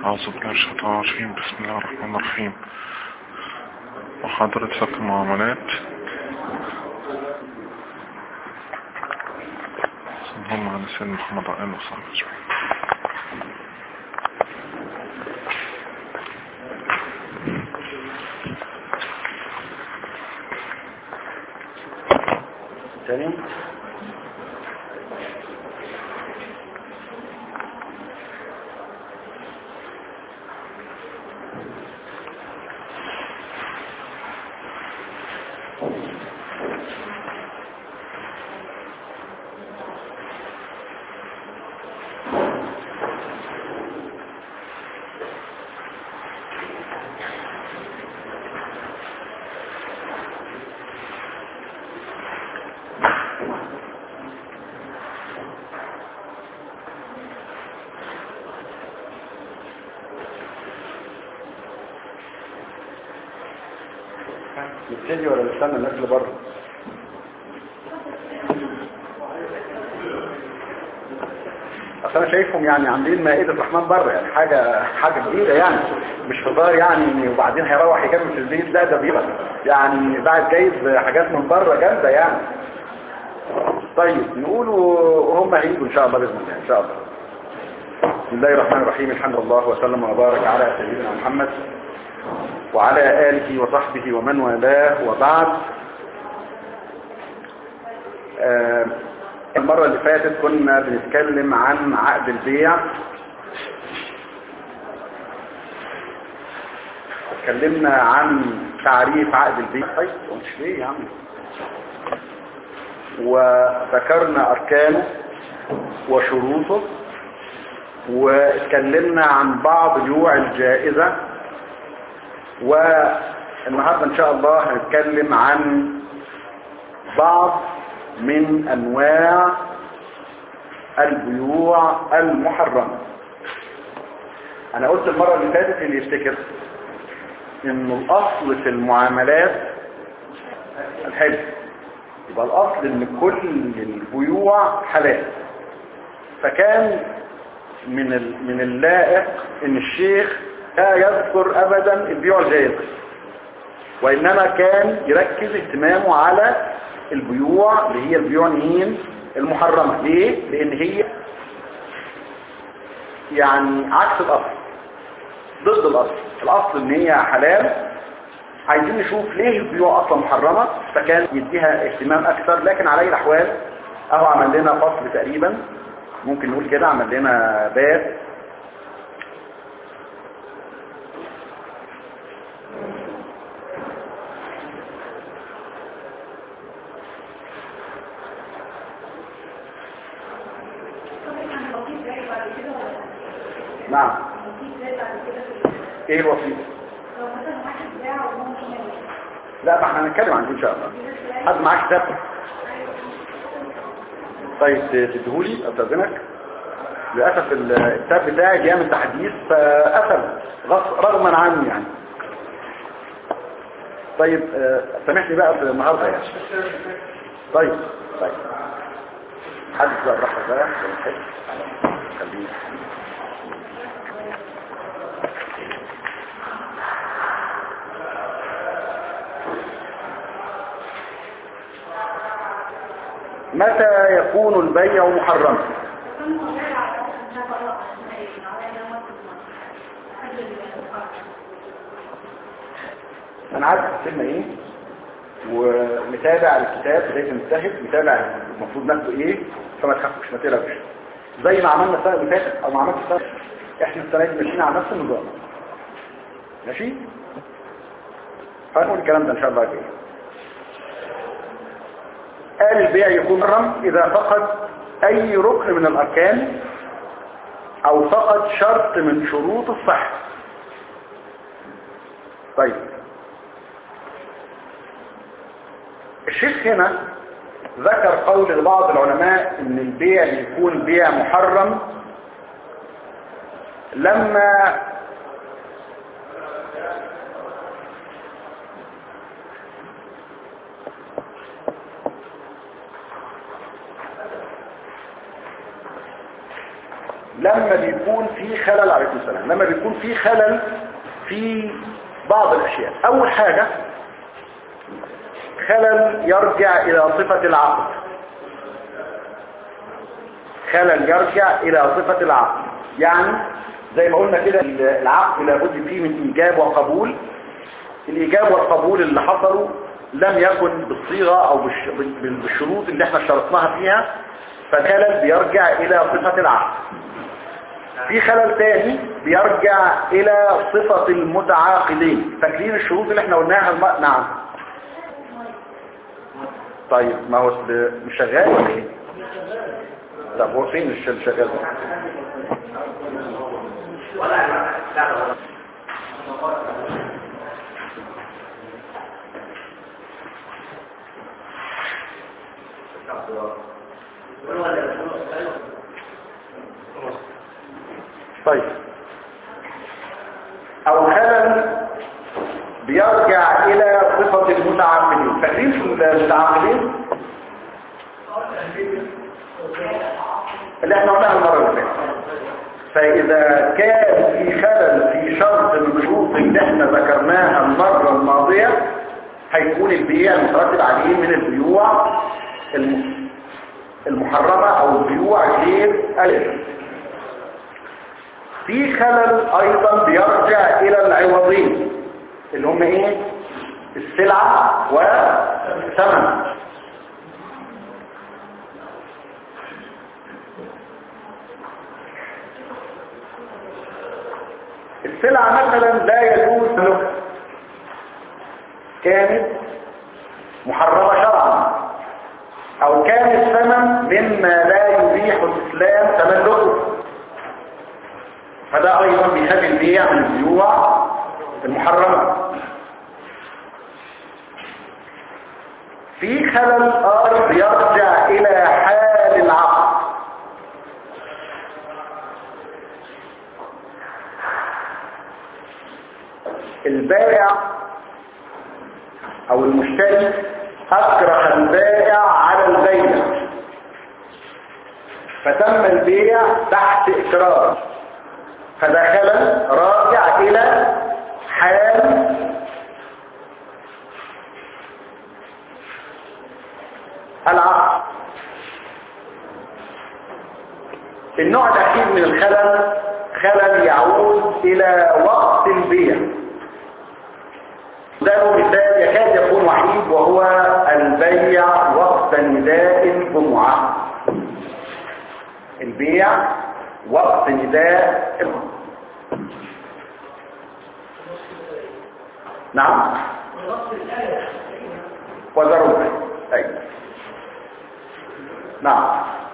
أعوذ بالله من الشيطان الرجيم بسم الله الرحمن الرحيم محاضرة فقه المعاملات اللهم على سيدنا محمد وعلى آله وصحبه أجمعين تاني نبتدي ولا نستنى الناس اللي بره اصل انا شايفهم يعني عاملين مائده رحمن بره يعني حاجه حاجه جديده يعني مش هزار يعني وبعدين هيروح يكمل في البيت لا ده بيبقى يعني بعد جايب حاجات من بره جامده يعني طيب نقول وهم هيجوا ان شاء الله باذن الله ان شاء الله بسم الله الرحمن الرحيم الحمد لله وسلم وبارك على سيدنا محمد وعلى آله وصحبه ومن والاه وبعد آه المرة اللي فاتت كنا بنتكلم عن عقد البيع اتكلمنا عن تعريف عقد البيع طيب مش ليه يا عم وذكرنا أركانه وشروطه واتكلمنا عن بعض بيوع الجائزة والنهاردة ان شاء الله هنتكلم عن بعض من انواع البيوع المحرمة انا قلت المرة اللي فاتت اللي يفتكر انه الاصل في المعاملات الحلم يبقى الاصل ان كل البيوع حلال فكان من من اللائق ان الشيخ لا يذكر ابدا البيوع الجائزة وانما كان يركز اهتمامه على البيوع اللي هي البيوع مين المحرمة ليه لان هي يعني عكس الاصل ضد الاصل الاصل ان هي حلال عايزين نشوف ليه البيوع اصلا محرمة فكان يديها اهتمام اكثر لكن على اي الاحوال اهو عمل لنا فصل تقريبا ممكن نقول كده عمل لنا باب نعم ايه الوسيله لا ما احنا هنتكلم عنه ان شاء الله حد معاك كتاب طيب تديهولي استاذنك للاسف الكتاب بتاعي جاي من تحديث فقفل رغما عني يعني طيب سامحني بقى في النهارده يعني طيب طيب حد بقى الراحه بقى خلينا متى يكون البيع محرما انا عارف الكلمه ايه ومتابع الكتاب لغايه المجتهد متابع المفروض ناخده ايه فما تخافش ما تقلقش زي ما عملنا السنه اللي فاتت او ما عملت السنه احنا السنه دي ماشيين على نفس النظام ماشي هنقول الكلام ده ان شاء الله جاي قال البيع يكون محرم إذا فقد أي ركن من الأركان أو فقد شرط من شروط الصحة طيب الشيخ هنا ذكر قول لبعض العلماء ان البيع يكون بيع محرم لما لما بيكون في خلل عليكم السلام لما بيكون في خلل في بعض الاشياء اول حاجة خلل يرجع الى صفة العقد خلل يرجع الى صفة العقد يعني زي ما قلنا كده العقد لابد فيه من ايجاب وقبول الايجاب والقبول اللي حصلوا لم يكن بالصيغة او بالشروط اللي احنا شرطناها فيها فخلل بيرجع الى صفة العقد في خلل تاني بيرجع الى صفة المتعاقدين فاكرين الشروط اللي احنا قلناها الم... نعم طيب ما هو مش شغال ولا ايه طب هو فين الشغال ده طيب او خلل بيرجع الى صفة المتعاقدين فاكرين في المتعاقدين اللي احنا قلناها المرة اللي فاتت فاذا كان في خلل في شرط من الشروط اللي احنا ذكرناها المرة الماضية هيكون البيع المترتب عليه من البيوع المحرمة او البيوع غير الاسم في خلل ايضا بيرجع الى العوضين اللي هم ايه السلعة والثمن السلعة مثلا لا يجوز له كانت محرمة شرعا او كان الثمن مما لا يبيح الاسلام تملكه فده ايضا بيخلي البيع من البيوع المحرمة في خلل اخر بيرجع الى حال العقد البائع او المشتري اكره البائع على البيع فتم البيع تحت اكراه فده خلل راجع الى حال العقد النوع الاخير من الخلل خلل يعود الى وقت البيع ده مثال يكاد يكون وحيد وهو البيع وقت نداء الجمعة البيع وقت نداء الجمعة نعم وضروري أي نعم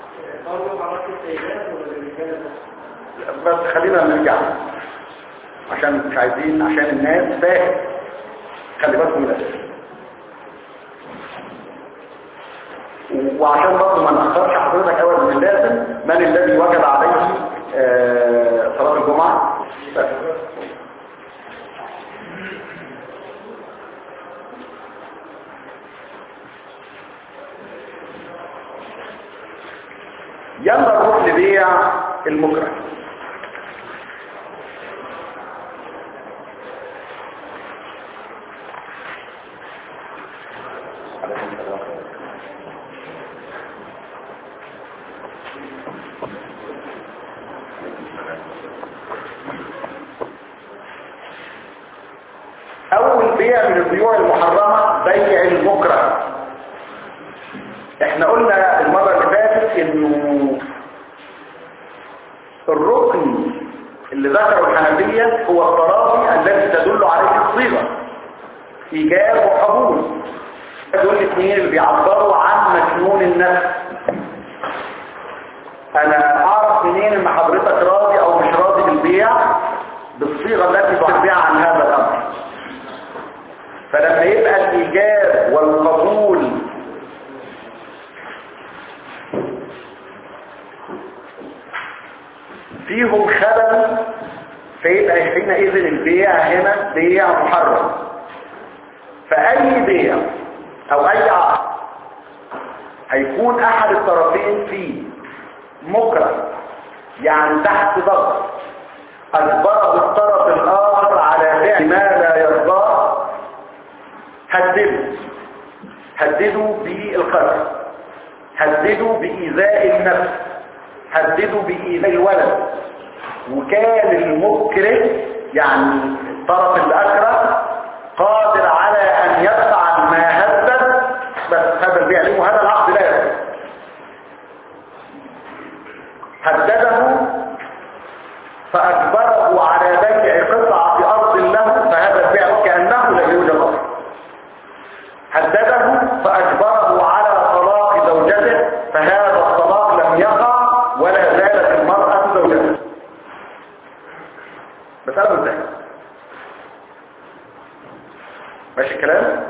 بس خلينا نرجع عشان مش عايزين عشان الناس فاهم خلي بالكم من الأسئلة وعشان برضه ما نأخرش حضرتك أول من اللازم من الذي وجب عليه آه صلاة الجمعة بس. يلا نروح لبيع المكره اول بيع من البيوع المحرمة بيع المكره احنا قلنا المرة اللي فاتت انه الركن اللي ذكره الحنفية هو التراضي الذي تدل عليه الصيغة ايجاب وقبول دول الاثنين اللي بيعبروا عن مجنون النفس انا اعرف منين ان حضرتك راضي او مش راضي بالبيع بالصيغة التي تعبر عن هذا الامر فلما يبقى الايجاب والقبول فيهم خلل فيبقى حينئذ البيع هنا بيع محرم فأي بيع أو أي عقد هيكون أحد الطرفين فيه مكره يعني تحت ضغط اجبره الطرف الاخر على فعل ما لا يرضاه هدده هدده بالقتل هدده بإيذاء النفس هدده بإيذاء الولد وكان المكره يعني الطرف الأكره قادر على أن يفعل ما هدد بس هذا بيعلمه هذا العقد لا يفعل هدده فأجبره على بيع قطعة أرض له فهذا البيع كأنه لا يوجد أصلا هدده فأجبره على طلاق زوجته فهذا الطلاق لم يقع ولا زالت المرأة زوجته بسأله ازاي ماشي الكلام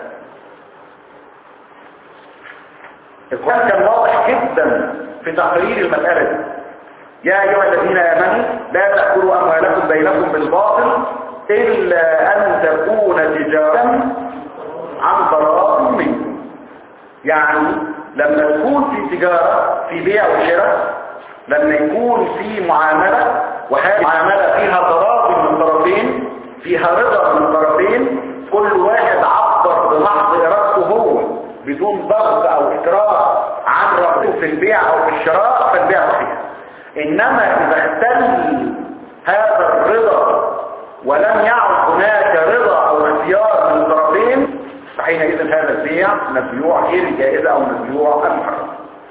القرآن كان واضح جدا في تقرير المسألة دي يا أيها الذين آمنوا لا تأكلوا أموالكم بينكم بالباطل إلا أن تكون تجارة عن ضرار منكم يعني لما تكون في تجارة في بيع وشراء لما يكون في معاملة وهذه معاملة فيها ضرار من الطرفين فيها رضا من الطرفين كل واحد عبر بمحض إرادته هو بدون ضغط أو إكراه عن رغبته في البيع أو في الشراء فالبيع صحيح إنما إذا اختل هذا الرضا ولم يعد هناك رضا أو اختيار من الطرفين فحينئذ هذا البيع مبيوع غير جائز أو مبيوع المحرم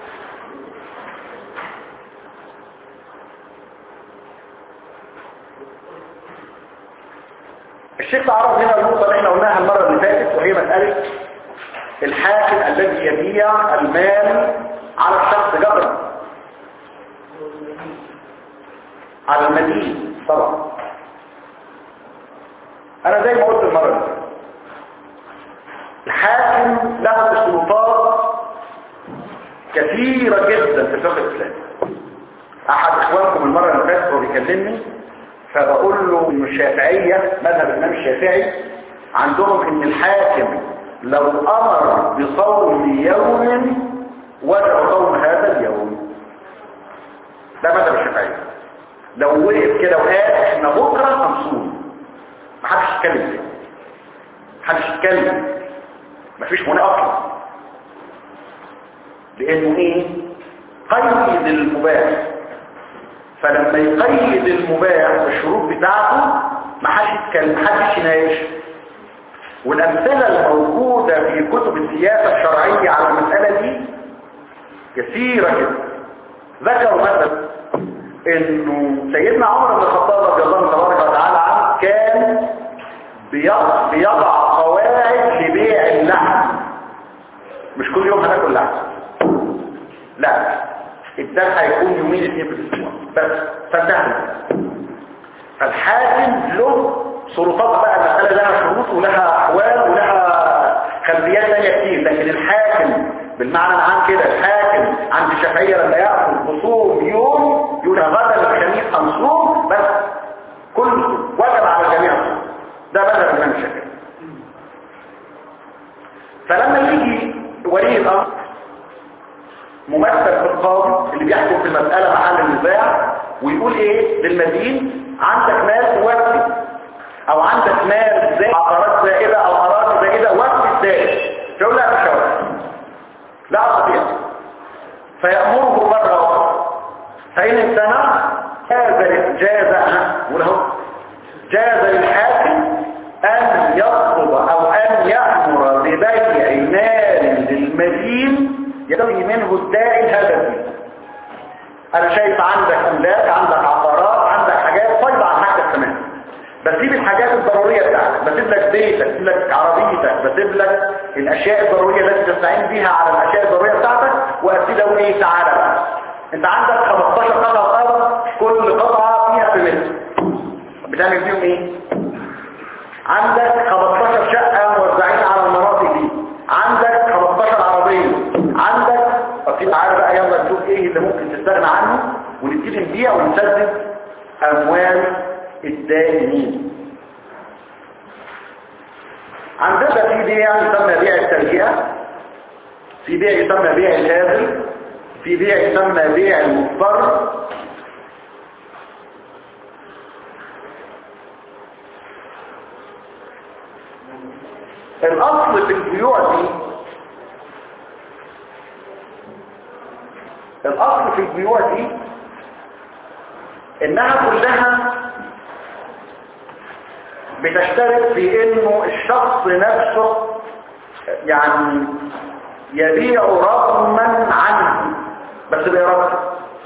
الشيخ تعرض هنا النقطة اللي احنا قلناها المرة اللي فاتت وهي مسألة الحاكم الذي يبيع المال على الشخص جبرا على المدين طبعا انا زي ما قلت المرة اللي فاتت الحاكم له سلطات كثيرة جدا في الفقه الاسلامي احد اخوانكم المرة اللي فاتت هو بيكلمني فبقول له ان الشافعية مذهب الامام الشافعي عندهم ان الحاكم لو امر بصوم يوم وجب صوم هذا اليوم ده مذهب الشافعية لو وقف كده وقال احنا بكرة هنصوم محدش يتكلم فيه محدش يتكلم مفيش منى اصلا لانه ايه قيد المباح فلما يقيد المباح بالشروط بتاعته ما حدش يتكلم ما حدش يناقش والامثله الموجوده في كتب السياسه الشرعيه على المساله دي كثيره جدا ذكروا مثلا انه سيدنا عمر بن الخطاب رضي الله تبارك وتعالى عنه كان بيضع قواعد لبيع اللحم مش كل يوم هناكل لحم لا الدم هيكون يومين اثنين في الاسبوع بس فانتهى فالحاكم له سلطات بقى المسألة لها شروط ولها أحوال ولها خلفيات ثانيه كتير لكن الحاكم بالمعنى العام كده الحاكم عند الشافعية لما يأخذ بصوم يوم يقول غدا الخميس هنصوم بس كل صوم وجب على الجميع الصوم ده مذهب الإمام الشافعي فلما يجي ولي الأمر ممثل في القاضي اللي بيحكم في المسألة محل النزاع ويقول ايه للمدين عندك مال توفي او عندك مال زي عقارات زائدة او اراضي زائدة وفي الزائد فيقول لا مش هوفي لا استطيع فيأمره مرة اخرى فإن امتنع جاز جاز وله جاز للحاكم أن يطلب أو أن يأمر ببيع مال للمدين يدوي منه الداعي هذا الدين انا شايف عندك املاك عندك عقارات عندك حاجات طيب عن حاجتك كمان بسيب الحاجات الضرورية بتاعتك بسيب لك بيتك بسيب لك عربيتك بسيب لك الاشياء الضرورية التي تستعين بيها على الاشياء الضرورية بتاعتك واسيب له ايه تعالى بقى انت عندك 15 قطعة ارض كل قطعة فيها في متر بتعمل فيهم ايه عندك 15 شقة موزعين على المناطق دي عندك 15 عربية عندك طب تعالى بقى يلا نشوف ايه اللي ممكن تستغنى عنه ونبتدي نبيع ونسدد اموال الدائنين عندنا في بيع يسمى بيع الترجئة في بيع يسمى بيع الهازل في بيع يسمى بيع المضطر الاصل في البيوع دي الاصل في البيوع دي انها كلها بتشترك في انه الشخص نفسه يعني يبيع رغما عنه بس بإرادته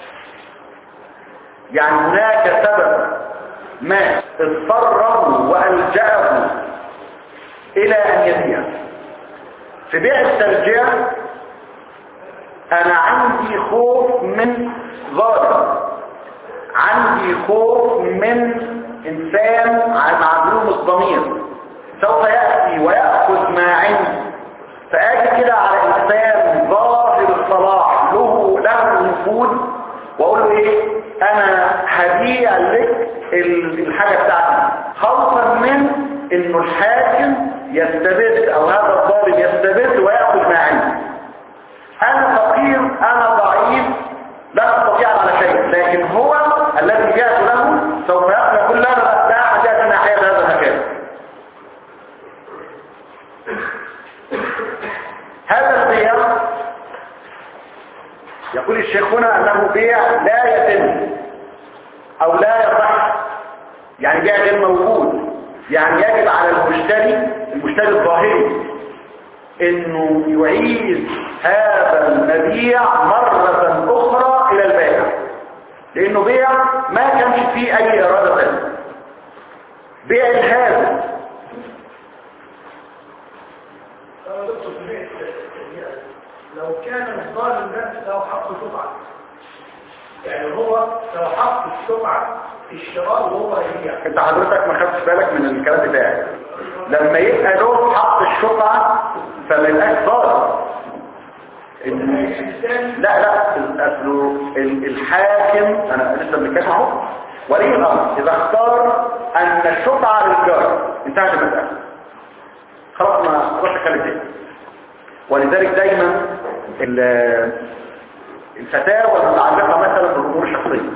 يعني هناك سبب ما اضطره وألجأه إلى أن يبيع في بيع الترجيع أنا عندي خوف من ظالم عندي خوف من إنسان معلوم الضمير سوف يأتي ويأخذ ما عندي فاجي كده على انسان ظاهر الصلاح له له نفوذ واقول له ايه انا هبيع لك الحاجه بتاعتي خوفا من انه الحاكم يستبد او هذا الظالم يستبد وياخذ ما عندي انا فقير انا ضعيف لا استطيع على شيء لكن هو الذي جاءت له سوف ياخذ كل هذا لا حاجه ناحيه هذا المكان هذا البيع يقول الشيخ هنا انه بيع لا يتم او لا يصح يعني بيع غير موجود يعني يجب على المشتري المشتري الظاهري انه يعيد هذا المبيع مرة اخرى الى البائع لانه بيع ما كانش فيه اي ارادة ثانيه بيع الهذا لو كان الظالم ده له حق شفعة يعني هو له حق الشفعة في الشراء وهو يبيع انت حضرتك ما خدتش بالك من الكلام بتاعي لما يبقى له حق الشفعة فما يبقاش ظالم لا لا اصله الحاكم انا لسه بنتكلم اهو ولي الامر اذا اختار ان الشفعة للجار انتهت المسألة خلاص ما خلاص اتكلم تاني ولذلك دايما الفتاوى المتعلقة مثلا بالامور الشخصية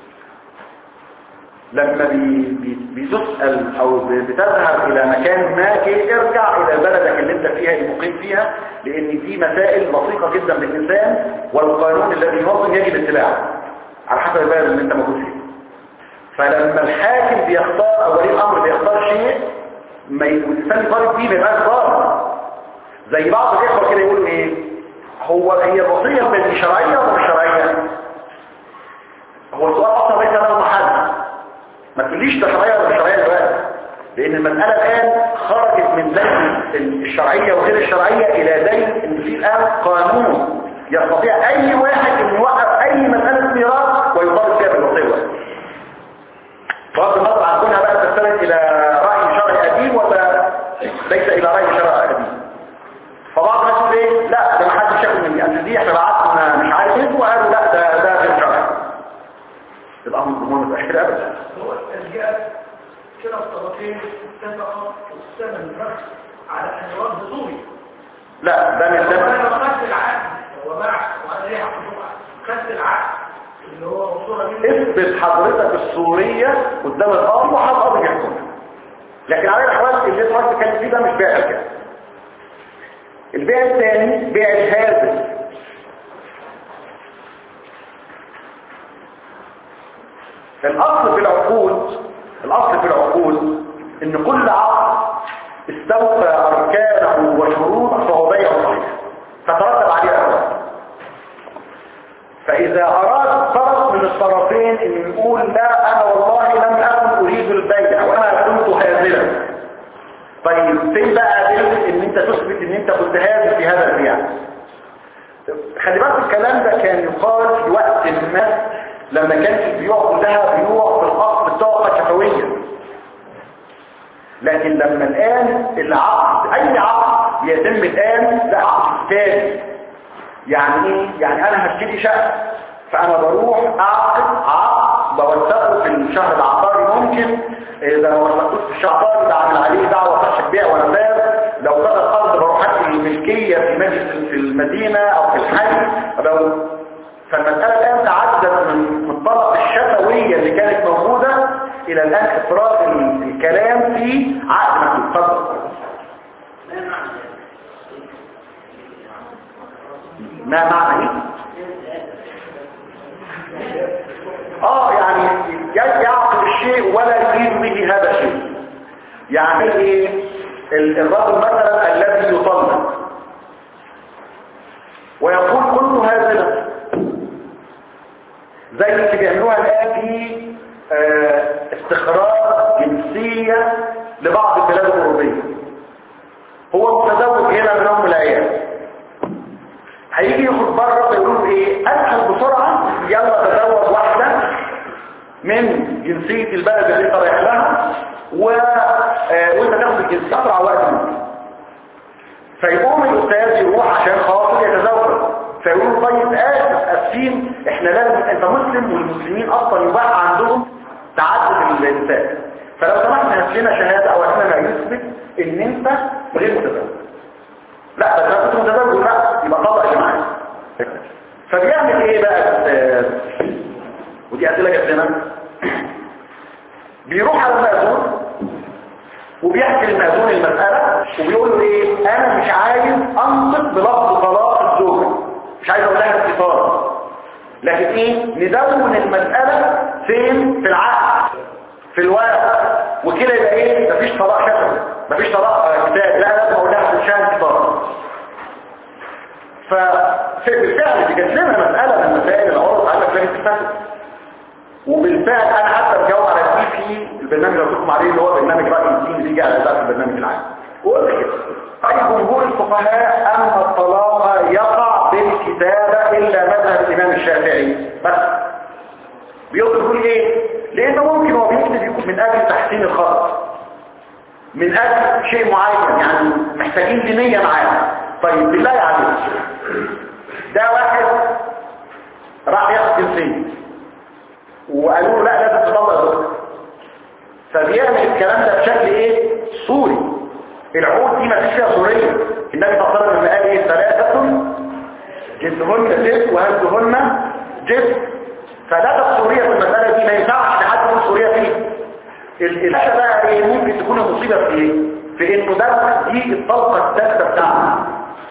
لما بي بي بتسأل او بتذهب الى مكان ما كي ارجع الى بلدك اللي انت فيها المقيم فيها لان دي مسائل لطيقة جدا بالانسان والقانون الذي ينظم يجب اتباعه على حسب البلد اللي انت موجود فيه فلما الحاكم بيختار او ولي الامر بيختار شيء ما الانسان يطالب فيه ما يبقاش ظالم زي بعض الاخوه كده يقولوا ايه هو هي الوصيه من شرعيه ولا مش شرعيه هو السؤال اصلا ليس له محل ما تقوليش ده شرعيه ولا مش شرعيه دلوقتي لان المساله الان خرجت من دين الشرعيه وغير الشرعيه الى دين ان في الان قانون يستطيع اي واحد ان يوقف اي مساله ميراث ويطالب فيها بالوصيه بغض النظر عن كونها بقى تستند الى راي شرعي قديم ولا ليس الى راي شرعي قديم فبعض الناس يقول ايه لا ده ما حدش ياخد مني اصل دي احنا بعتنا مش عارف ايه وقالوا لا ده ده غير شرعي يبقى هم مش كده ابدا هو التلجئة كلا الطرفين اتفقا والثمن نفس على ان يرد زوري لا ده مش لو ده انا خدت العقد وباع وانا ليه حق شفعة خدت العقد اللي هو وصولة منه اثبت حضرتك الصورية قدام القاضي وهالقاضي يحكم لكن على الاحوال اللي انت عايز تتكلم فيه ده مش بيع كده البيع الثاني بيع الهازل الاصل في العقود الاصل في العقود ان كل عقد استوفى اركانه وشروطه فهو بيع صحيح فترتب عليه اركان فإذا أراد طرف من الطرفين أن يقول لا أنا والله لم أكن أريد البيع وأنا كنت هازلا طيب فين بقى أدلة أن أنت تثبت أن أنت كنت هازل في هذا البيع خلي بالك الكلام ده كان يقال في وقت ما لما كانت البيوع كلها بيوع في الأصل بطاقة شفوية لكن لما الآن العقد أي عقد يتم الآن ده عقد تاني يعني ايه يعني انا هشتري شقه فانا بروح اعقد عقد بوثقه في الشهر العقاري ممكن اذا ما وثقتوش في الشهر العقاري بعمل عليه دعوه صح بيع ولا باب لو خد الارض بروح اكل الملكيه في مجلس في المدينه او في الحي لو فالمساله الان تعدت من من الطلب الشفويه اللي كانت موجوده الى الان افراد الكلام في عقد مكتوب اتفضل ما معنى ايه اه يعني يعقل الشيء ولا يريد به هذا الشيء يعني ايه ال- الرجل مثلا الذي يطلق ويقول كل هذا زي اللي بيعملوها الان في آه، استخراج جنسية لبعض البلاد الأوروبية هو متزوج هنا من أم العيال هيجي يخرج بره فيقولوا ايه ادخل بسرعة يلا تزوج واحدة من جنسية البلد اللي انت رايح لها و... آه، وانت تاخد الجنسية اسرع وقت ممكن فيقوم الاستاذ يروح عشان خاطر يتزوج فيقولوا طيب اسف اسفين احنا لازم انت مسلم والمسلمين اصلا يباح عندهم تعدد النساء فلو سمحت هات لنا شهاده او هات لنا ما يثبت ان انت غير متزوج لا بس انا كنت متزوج لا يبقى طلق جماعي فبيعمل ايه بقى الأستاذ؟ ودي اسئله جت لنا بيروح على المأذون وبيحكي للمأذون المسألة وبيقول له ايه انا مش عايز انطق بلفظ طلاق الزوجة مش عايز اقول لها اتصال لكن ايه ندون المسألة فين في العقد في الورق وكده يبقى ايه مفيش طلاق شفوي مفيش طلاق آه، كتاب لا لازم اقول لها في الشهر اتصال فبالفعل دي جات لنا مسألة من مسائل العرض على فلان التفاسد وبالفعل انا حتى بجاوب على دي في البرنامج اللي قلت لكم عليه اللي هو برنامج رأي الدين اللي بيجي على ذات البرنامج العام وقلت كده أي جمهور الفقهاء أن الطلاق يقع بالكتابة إلا مذهب الإمام الشافعي بس بيقول ايه لأنه ممكن هو بيكتب يكون من أجل تحسين الخط من أجل شيء معين يعني محتاجين دينية معاه طيب بالله عليك ده واحد راح ياخد جنسية وقالوا له لا لازم تطلق زوجتك فبيعمل الكلام ده بشكل ايه صوري العقود دي ما فيش فيها صوريه النبي صلى الله عليه وسلم قال ايه ثلاثه جنسهن جس وهزهن جس فلا الصوريه في المساله دي ما ينفعش حد يقول صوريه فيه الاشياء بقى ايه ممكن تكون المصيبه في ايه في انه ده دي الطلقه الثالثه بتاعته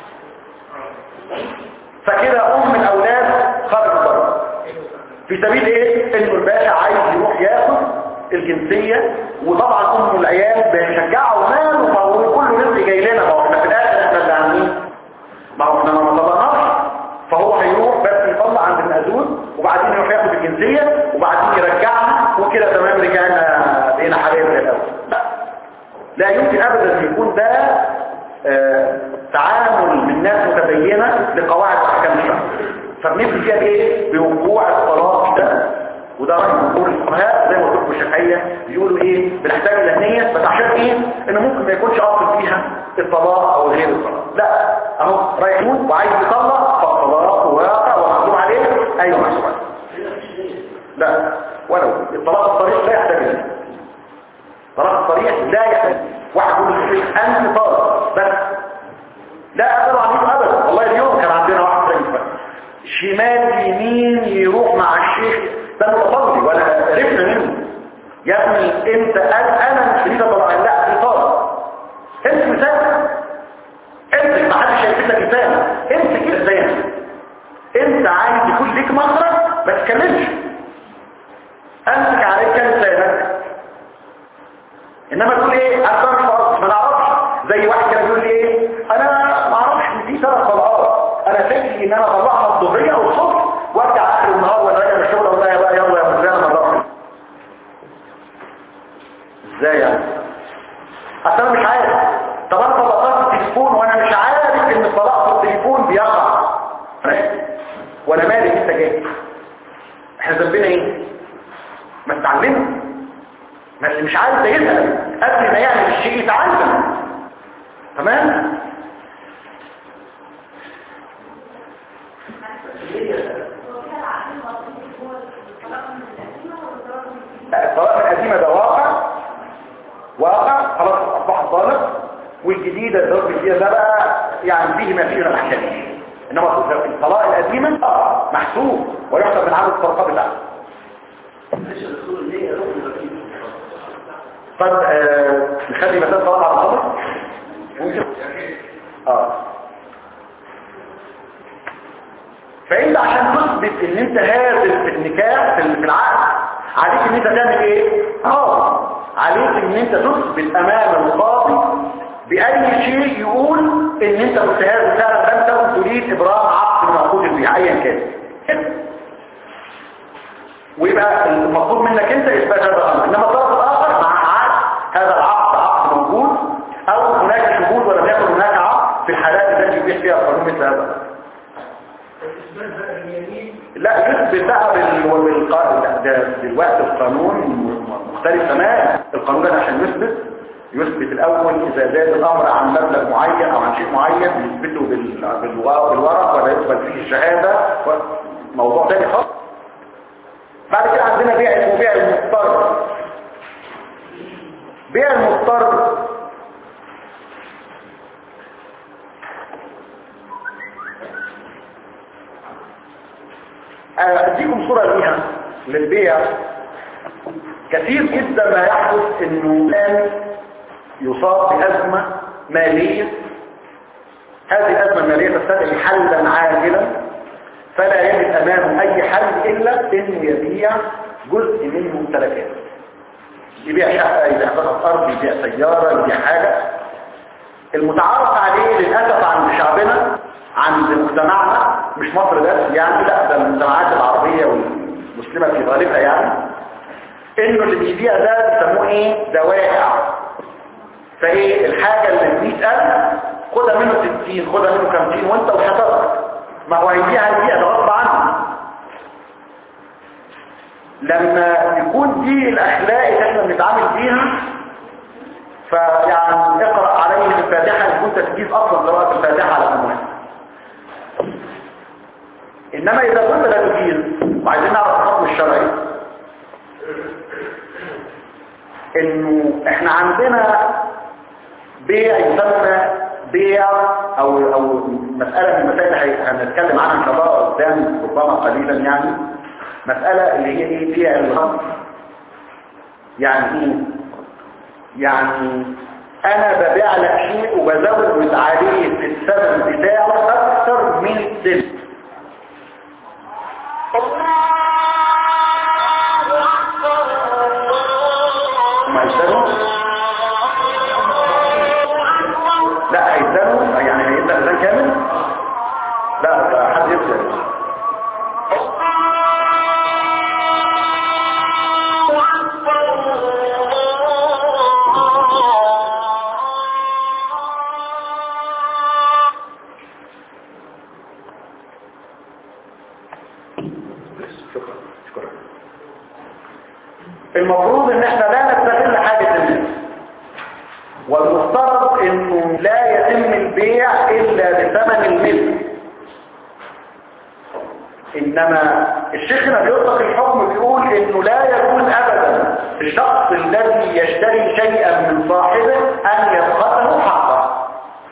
فكده ام الاولاد خرج بره في سبيل ايه انه الباشا عايز يروح ياخد الجنسية وطبعا ام العيال بيشجعوا ماله ما هو كله رزق جاي لنا ما هو احنا في الاخر احنا اللي عاملين ما هو احنا ما طلعناش فهو هيروح بس يطلع عند المأذون وبعدين يروح ياخد الجنسية وبعدين يرجعها وكده تمام رجعنا بقينا حاليا زي الاول لا لا يمكن ابدا ان يكون ده آه تعامل من ناس متدينه لقواعد احكام الشرع فبنبني فيها ايه بوقوع الطلاق ده وده رأي جمهور الفقهاء زي ما قلت لكم الشافعيه بيقولوا ايه بنحتاج الى النيه بس عشان ايه ان ممكن ما يكونش اصل فيها الطلاق او غير الطلاق لا اهو رايح يموت وعايز يطلق فالطلاق واقع ومحسوب عليه ايوه محسوب عليه لا ولو الطلاق الصريح لا يحتاج اليه الطلاق الصريح لا يحتاج واحد يقول للشيخ انت طالق بس لا اقدر عليه ابدا والله اليوم كان عندنا واحد زي شمال يمين يروح مع الشيخ ده متصلي ولا عرفنا منه يا ابني انت قال انا مش ريده طبعا لا دي طالب انت مثال انت ما حدش شايف لك مثال انت كده زي انت عايز يكون ليك مخرج ما تكملش امسك عليك كان لسانك انما تقول ايه انا مش بعرف ما نعرفش زي واحد كده بيقول لي ايه انا ما اعرفش ان في ثلاث طلقات انا فكري ان انا اطلعها الظهريه او الصبح وارجع اخر النهار وانا راجع من الشغل اقول لها بقى يلا يا فلان انا بروح ازاي يعني اصل انا مش عارف طب انا طلقات التليفون وانا مش عارف ان الطلاق في التليفون بيقع وانا مالي انت جاي احنا ذنبنا ايه ما تتعلمه ما اللي مش عارف ده يسأل قبل ما يعمل الشيء يتعلم تمام الطلاق القديمة ده واقع واقع خلاص اصبح طالق والجديدة الزوج الجديدة ده بقى يعني فيه ما فيه من الاحكام انما الطلاق القديمة محسوب ويحسب من عدد الطلقات بتاعته طب آه نخلي مثلا طلاق على الخبر يمكن اه فانت عشان تثبت ان انت هادف في النكاح في في العقد عليك ان انت تعمل ايه اه عليك ان انت تثبت امام القاضي باي شيء يقول ان انت كنت هادف فعلا لم تكن تريد ابراء عقد من عقود البيع ايا كان ويبقى المطلوب منك انت اثبات هذا الامر انما الطرف الاخر مع عقد هذا العقد عقد موجود او هناك شهود ولم يكن هناك عقد في الحالات التي يبيح فيها القانون مثل هذا الإثبات بقى اليمين لا يثبت بقى بال- بالقانون لا ده دلوقتي القانون مختلف تماما القانون ده عشان يثبت يثبت الاول اذا زاد الامر عن مبلغ معين او عن شيء معين يثبته بال- بالورق بالورق ولا يقبل فيه الشهاده و- موضوع تاني خالص بعد كده عندنا بيع اسمه بيع المضطر بيع المضطر اديكم صورة ليها للبيع كثير جدا ما يحدث انه الان يصاب بأزمة مالية هذه الأزمة المالية تستدعي حلا عاجلا فلا يجد أمامه أي حل إلا أنه يبيع جزء من ممتلكاته يبيع شقة يبيع قطعة أرض يبيع سيارة يبيع حاجة المتعارف عليه للأسف عند شعبنا عند مجتمعنا مش مصر بس يعني لا ده المجتمعات العربية والمسلمة في غالبها يعني انه اللي بيبيع ده بيسموه ايه دوائع فايه الحاجة اللي ب 100000 خدها منه 60 خدها منه 50 وانت وحضرتك ما هو هيبيع هيبيع ده غصب عنه لما يكون دي الاخلاق اللي احنا بنتعامل بيها فيعني اقرأ عليه الفاتحة يكون تسجيل اصلا قراءة الفاتحة على كل واحد انما اذا كنت لا تجيز وعايزين نعرف الحكم الشرعي انه احنا عندنا بيع يسمى بيع او او مسألة من المسائل اللي هنتكلم عنها ان شاء الله قدام ربما قليلا يعني مسألة اللي هي ايه بيع الغم يعني ايه يعني انا ببيع لك شيء وبزود عليه في الثمن بتاعه اكثر من السلف ما يزدانوا لا هيزدانوا يعني هيبدأ إذن كامل لا ده حد يبدأ شكرا شكرا المفروض ان احنا لا نستغل حاجة الناس والمفترض انه لا يتم البيع الا بثمن الملك انما الشيخ هنا بيطلق الحكم بيقول انه لا يكون ابدا الشخص الذي يشتري شيئا من صاحبه ان يبخسه حقه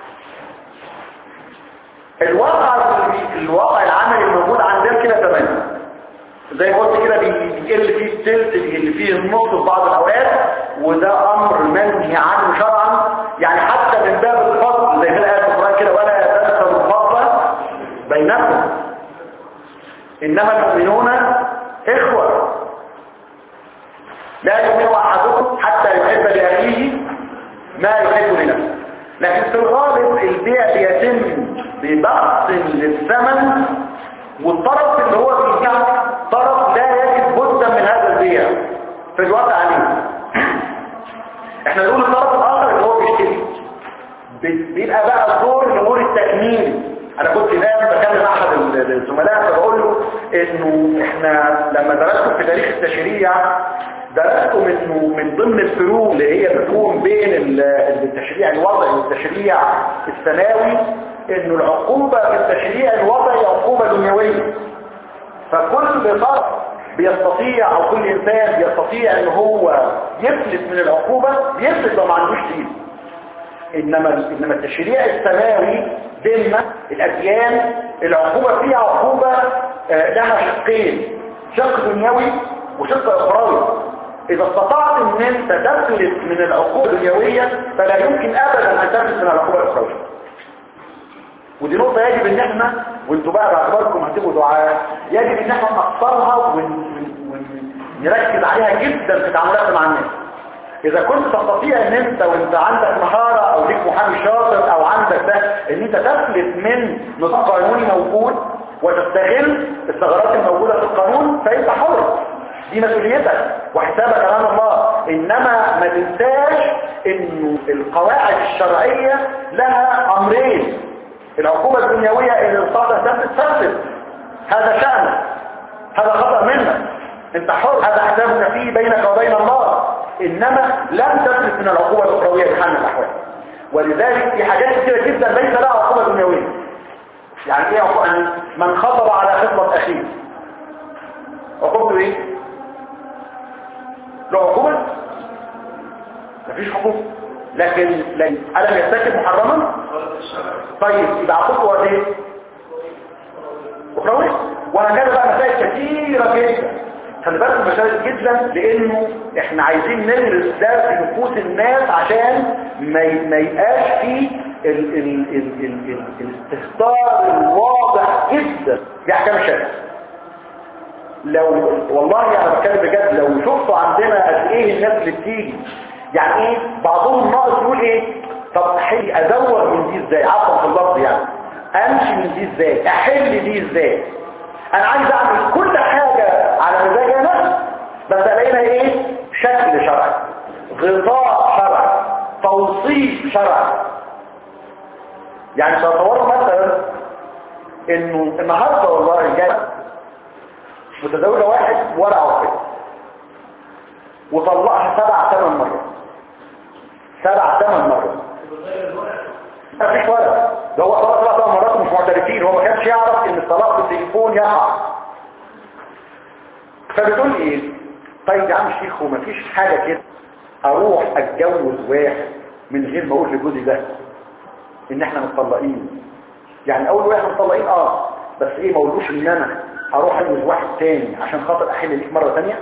الواقع الواقع العملي الموجود عندنا كده تماما زي ما قلت كده بيقل فيه التلت بيقل فيه النص في بعض الاوقات وده امر منهي عنه شرعا يعني حتى من باب الفضل زي ما الايه في القران كده ولا تنسوا الفضل بينكم انما المؤمنون اخوه لا يؤمن احدكم حتى يحب لاخيه ما يحب لنفسه لكن في الغالب البيع بيتم ببخس للثمن والطرف اللي هو بيبيع طرف لا يجد بدا من هذا البيع في الوضع عليه احنا نقول الطرف الاخر اللي هو بيشتري بي- بيبقى بقى الدور الامور التكميل انا كنت الان بكلم احد الزملاء فبقول له انه احنا لما درستم في تاريخ التشريع درستم انه من ضمن الفروق اللي هي بتكون بين ال- التشريع الوضعي والتشريع السماوي انه العقوبة في التشريع الوضعي عقوبة دنيوية فكل طرف بيستطيع او كل انسان بيستطيع ان هو يفلت من العقوبة بيفلت لو ما عندوش دين انما انما التشريع السماوي ديننا الاديان العقوبة فيها عقوبة آه، لها شقين شق دنيوي وشق اخروي اذا استطعت ان انت تفلت من العقوبة الدنيوية فلا يمكن ابدا ان تفلت من العقوبة الاخروية ودي نقطة يجب ان احنا وانتوا بقى باعتباركم هتبقوا دعاء يجب ان احنا نختارها ونركز عليها جدا في تعاملاتنا مع الناس اذا كنت تستطيع ان انت وانت عندك مهارة او ليك محامي شاطر او عندك ده ان انت تفلت من نظام قانوني موجود وتستغل الثغرات الموجودة في القانون فانت حر دي مسؤوليتك وحسابك امام الله انما ما تنساش انه القواعد الشرعية لها امرين العقوبة الدنيوية اللي استطاعت ان تفلت هذا شأنك هذا خطأ منك انت حر هذا حسابك فيه بينك وبين الله انما لم تفلت من العقوبة الاخروية بحال من الاحوال ولذلك في حاجات كثيرة جدا ليس لها عقوبة دنيوية يعني ايه عقوبة من خطب على خطبة اخيه عقوبته ايه له عقوبة مفيش عقوبة لكن لن ألم يرتكب محرما طيب يبقى عقوبته ايه اخروية وهكذا بقى مسائل كثيرة جدا خلي بالك المسائل جدا لانه احنا عايزين نغرس ده في نفوس الناس عشان ما ما يبقاش فيه ال ال ال ال ال الاستهتار الواضح جدا باحكام الشرع لو والله انا بتكلم بجد لو شفتوا عندنا قد ايه الناس اللي بتيجي يعني ايه بعضهم ناقص يقول ايه طب احل ازوج من دي ازاي عفوا في اللفظ يعني امشي من دي ازاي احل دي ازاي انا عايز اعمل كل حاجة على مزاجي انا بس الاقيها ايه شكل شرعي غطاء شرعي توصيف شرعي يعني تصوروا مثلا انه النهارده والله جاي متزوجه واحد ورقه واحده وطلقها سبع ثمان مرات سبع ثمان مرات ما فيش ورقه ده هو طلق ثلاث مرات مش معترفين هو ما كانش يعرف ان الطلاق بالتليفون يقع فبتقول ايه طيب يا عم الشيخ هو مفيش حاجة كده اروح اتجوز واحد من غير ما اقول لجوزي ده ان احنا متطلقين يعني اول واحد متطلقين اه بس ايه ما اقولوش ان انا اروح اتجوز واحد تاني عشان خاطر احل ليك مرة تانية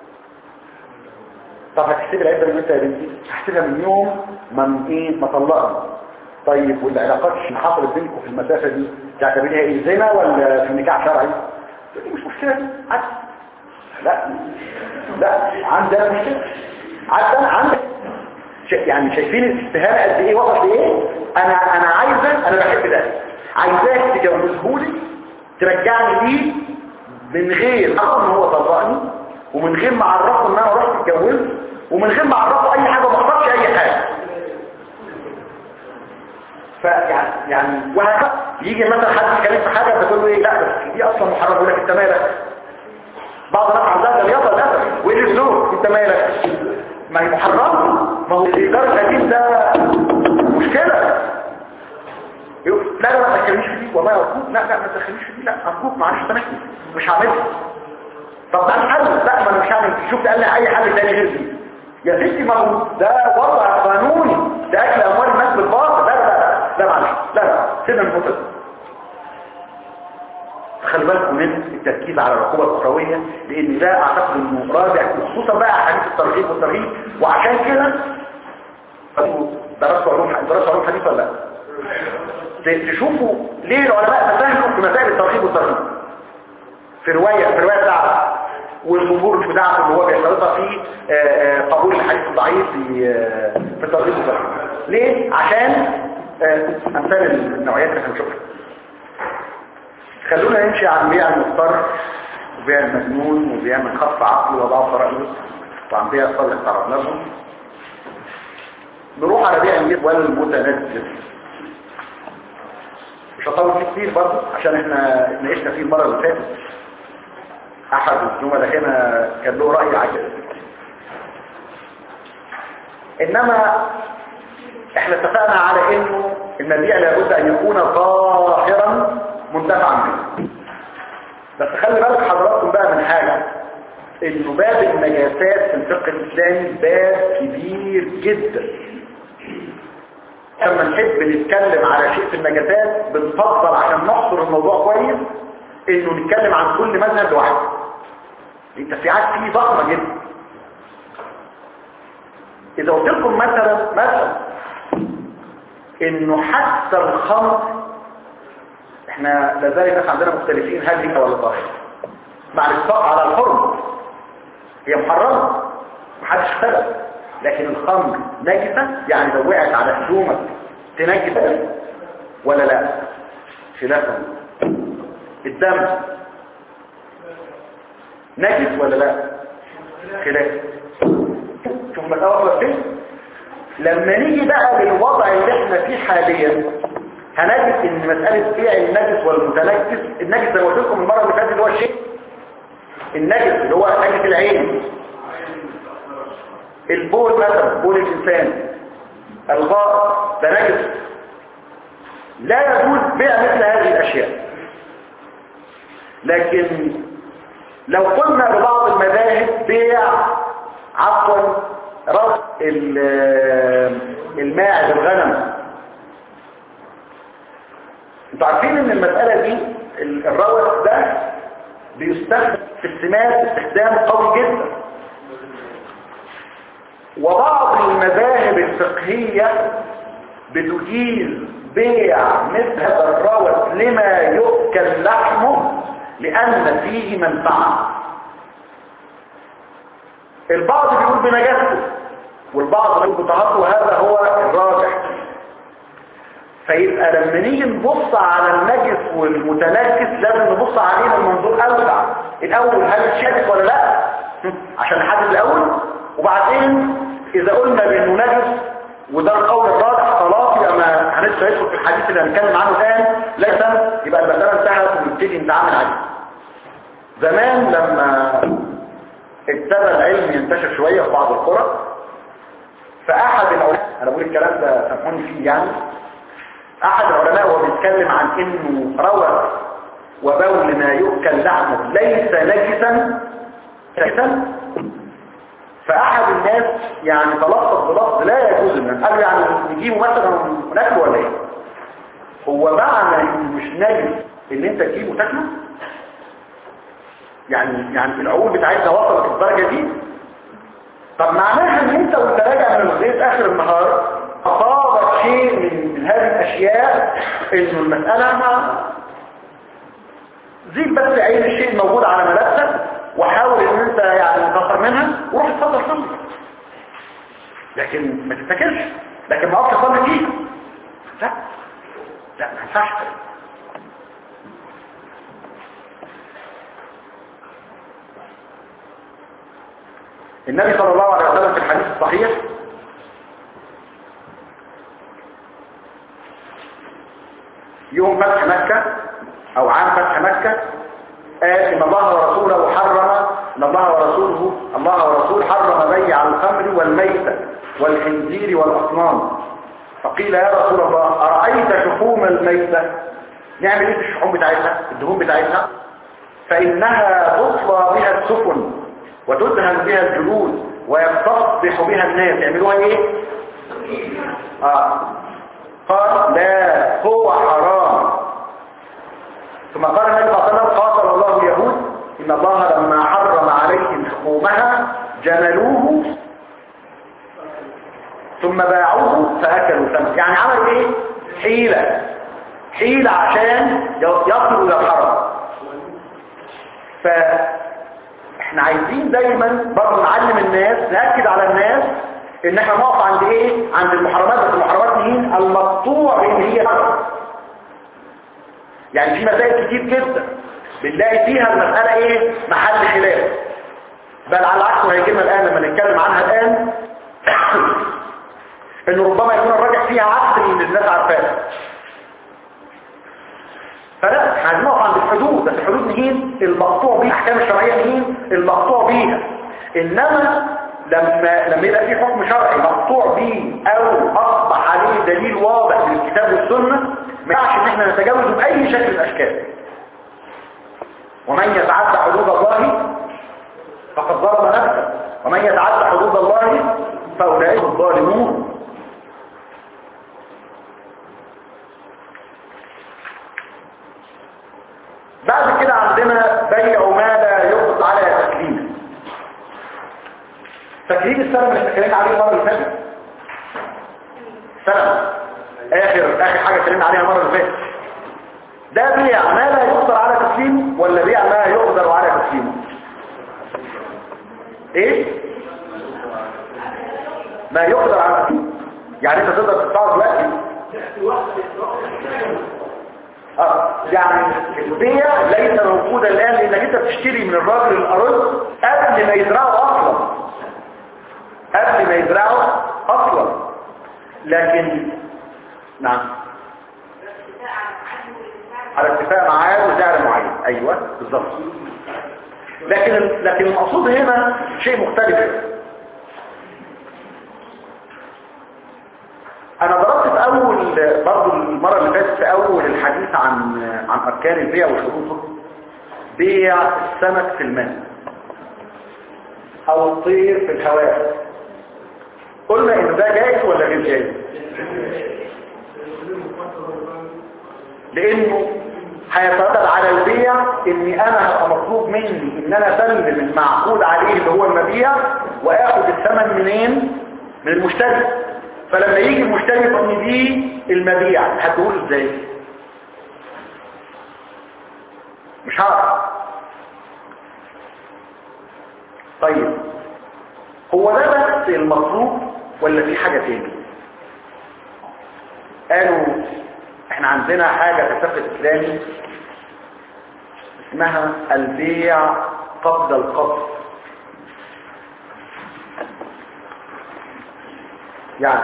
طب هتحسب العدة من انت يا بنتي هحسبها من يوم ما ايه ما طلقنا طيب والعلاقات اللي حصلت بينكم في المسافة دي تعتبريها ايه زنا ولا في نكاح شرعي دي مش مشكلة عادي لا لا عندي انا مشكلة عادي انا عندك يعني شايفين الاستهانة قد ايه وصل لايه انا انا عايزة انا بحب ده عايزاك تجوزهولي ترجعني ليه من غير اقول ان هو طلقني ومن غير ما اعرفه ان انا رحت اتجوزت ومن غير ما اعرفه اي حاجة وما اختارش اي حاجة فيعني يعني وهكذا يجي مثلا حد يتكلم في حاجه بتقول له ايه لا بس دي اصلا محرم يقول لك انت مالك بعض الناس عندها رياضه لا وايه الذنوب انت مالك ما هي محرمه ما هو الايجار القديم ده مشكله يقول لا لا ما تتكلمش في دي والله ارجوك لا لا ما تتكلمش في دي لا ارجوك معلش سامحني مش هعملها طب ده الحل لا ما انا مش هعمل شوف قال لي اي حل تاني غير دي يا ستي ما هو ده وضع قانوني ده اكل اموال الناس بالباطل لا لا لا لا معلش لا لا سيبنا من الفترة خلي بالكم من التركيز على العقوبة الأخروية لأن ده أعتقد إنه راجع خصوصا بقى حديث الترغيب والترهيب وعشان كده درسوا علوم درسوا علوم حديث ولا لا؟ تشوفوا ليه العلماء تفهموا في مسائل الترغيب والترهيب في رواية في رواية بتاعته والجمهور بتاعته اللي هو بيشترطها في قبول الحديث الضعيف في في الترغيب والترهيب ليه؟ عشان امثال النوعيات اللي هنشوفها خلونا نمشي عن بيع المضطر وبيع المجنون وبيع من خف عقله وضعف رأيه وعن بيع صالح تعرض لهم نروح على بيع الميت والمتنزل مش هطول فيه كتير برضه عشان احنا ناقشنا فيه المره اللي فاتت احد الزملاء هنا كان له راي عجيب انما احنا اتفقنا على انه المبيع لابد ان يكون ظاهرا منتفعا به بس خلي بالك حضراتكم بقى من حاجة انه باب النجاسات في الفقه الاسلامي باب كبير جدا لما نحب نتكلم على شيء في النجاسات بنفضل عشان نحصر الموضوع كويس انه نتكلم عن كل مذهب لوحده التفريعات فيه ضخمة جدا اذا قلت لكم مثلا مثلا انه حتى الخمر احنا لازال الناس عندنا مختلفين هل هي ولا طاهره مع الاتفاق على الحرم هي محرمه محدش اختلف لكن الخمر نجسه يعني لو وقعت على هدومك تنجس ولا لا خلافا الدم نجس ولا لا خلاف شوف مسألة واصلة فين لما نيجي بقى للوضع اللي احنا فيه حاليا هنجد ان مسألة بيع النجس والمتنجس النجس زي ما قلت لكم المرة اللي فاتت اللي هو الشيء النجس اللي هو نجس العين البول مثلا بول الانسان الغاء ده نجس لا يجوز بيع مثل هذه الاشياء لكن لو قلنا ببعض المذاهب بيع عفوا رأس الماعز الغنم انتوا عارفين ان المسألة دي الروث ده بيستخدم في السماد استخدام قوي جدا وبعض المذاهب الفقهية بتجيز بيع مثل هذا الروث لما يؤكل لحمه لأن فيه منفعة البعض بيقول بنجاسته والبعض بيقول بطهارته وهذا هو الراجح فيبقى لما نيجي نبص على النجس والمتنجس لازم نبص عليه من منظور اوسع الاول هل الشرك ولا لا عشان نحدد الاول وبعدين اذا قلنا بانه نجس وده القول الراجح خلاص يبقى ما هنبدا ندخل في الحديث اللي هنتكلم عنه الان ليس يبقى المساله انتهت ونبتدي نتعامل عليه زمان لما ابتدى العلم ينتشر شويه في بعض القرى فاحد العلماء انا بقول الكلام ده سامحوني فيه يعني احد العلماء وهو بيتكلم عن انه روى وبول ما يؤكل لحمه ليس نجسا نجسا فاحد الناس يعني تلفظ بلفظ لا يجوز ان قال يعني نجيبه مثلا وناكله ولا ايه هو معنى انه مش نجس ان انت تجيبه وتاكله يعني يعني العقول بتاعتنا وصلت للدرجه دي طب معناها ان انت وانت راجع من الغيط اخر النهار اصابك شيء من, من هذه الاشياء انه المساله ما زيد بس عين الشيء الموجود على ملابسك وحاول ان انت يعني تكسر منها وروح اتفضل صلي لكن ما تفتكرش لكن ما اقفش تصلي فيه لا لا ما ينفعش النبي صلى الله عليه وسلم في الحديث الصحيح يوم فتح مكة او عام فتح مكة قال ان الله ورسوله حرم ان الله ورسوله الله ورسوله حرم بيع الخمر والميتة والخنزير والاصنام فقيل يا رسول الله أرأيت شحوم الميتة نعمل ايه في الشحوم بتاعتها الدهون بتاعتها فإنها تطلى بها السفن وتدهن بها الجلود ويستصبح بها الناس يعملوها ايه آه. قال لا هو حرام ثم قال النبي صلى الله عليه وسلم قاتل الله اليهود ان الله لما حرم عليهم شحومها جملوه ثم باعوه فاكلوا ثمن يعني عملوا ايه حيلة حيلة عشان يصلوا الى الحرم ف احنا عايزين دايما برضه نعلم الناس نأكد على الناس ان احنا نقف عند ايه عند المحرمات بس المحرمات مين المقطوع بان هي يعني في مسائل كتير جدا بنلاقي فيها المسألة ايه محل خلاف بل على العكس وهيجينا الان لما نتكلم عنها الان انه ربما يكون الراجح فيها عكس اللي الناس عارفاه فلا احنا هنقف عند الحدود بس الحدود مين المقطوع بيها الاحكام الشرعيه مين المقطوع بيها انما لما لما يبقى في حكم شرعي مقطوع به او اصبح عليه دليل واضح من الكتاب والسنه ما ينفعش ان احنا نتجاوزه باي شكل من الاشكال ومن يتعدى حدود الله فقد ظلم نفسه ومن يتعدى حدود الله فاولئك الظالمون بعد كده عندنا بيع ما لا يقصد على تسليمه فاكرين السلم اللي اتكلمنا عليه المره اللي فاتت سلم اخر اخر حاجه اتكلمنا عليها المره اللي فاتت ده بيع ما لا يقدر على تسليمه ولا بيع ما يقدر على تسليمه ايه ما يقدر على تسليمه يعني انت تقدر تدفعه دلوقتي اه يعني البيع ليس موجودا الان لانك انت بتشتري من الراجل الارز قبل ما يزرعه اصلا قبل ما يزرعه اصلا لكن نعم على اتفاق معاه وسعر معين ايوه بالظبط لكن لكن المقصود هنا شيء مختلف انا ضربت في اول برضه المره اللي فاتت في اول الحديث عن عن اركان البيع وشروطه بيع السمك في الماء او الطير في الهواء قلنا ان ده جائز ولا غير جائز لانه هيترتب على البيع اني انا هبقى مطلوب مني ان انا اسلم المعقود عليه اللي هو المبيع واخد الثمن منين من المشتري فلما يجي المشتري يقول لي دي المبيع هتقول ازاي مش هعرف طيب هو ده بس المطلوب ولا في حاجة تاني قالوا احنا عندنا حاجة في الفقه الاسلامي اسمها البيع قبل القبض يعني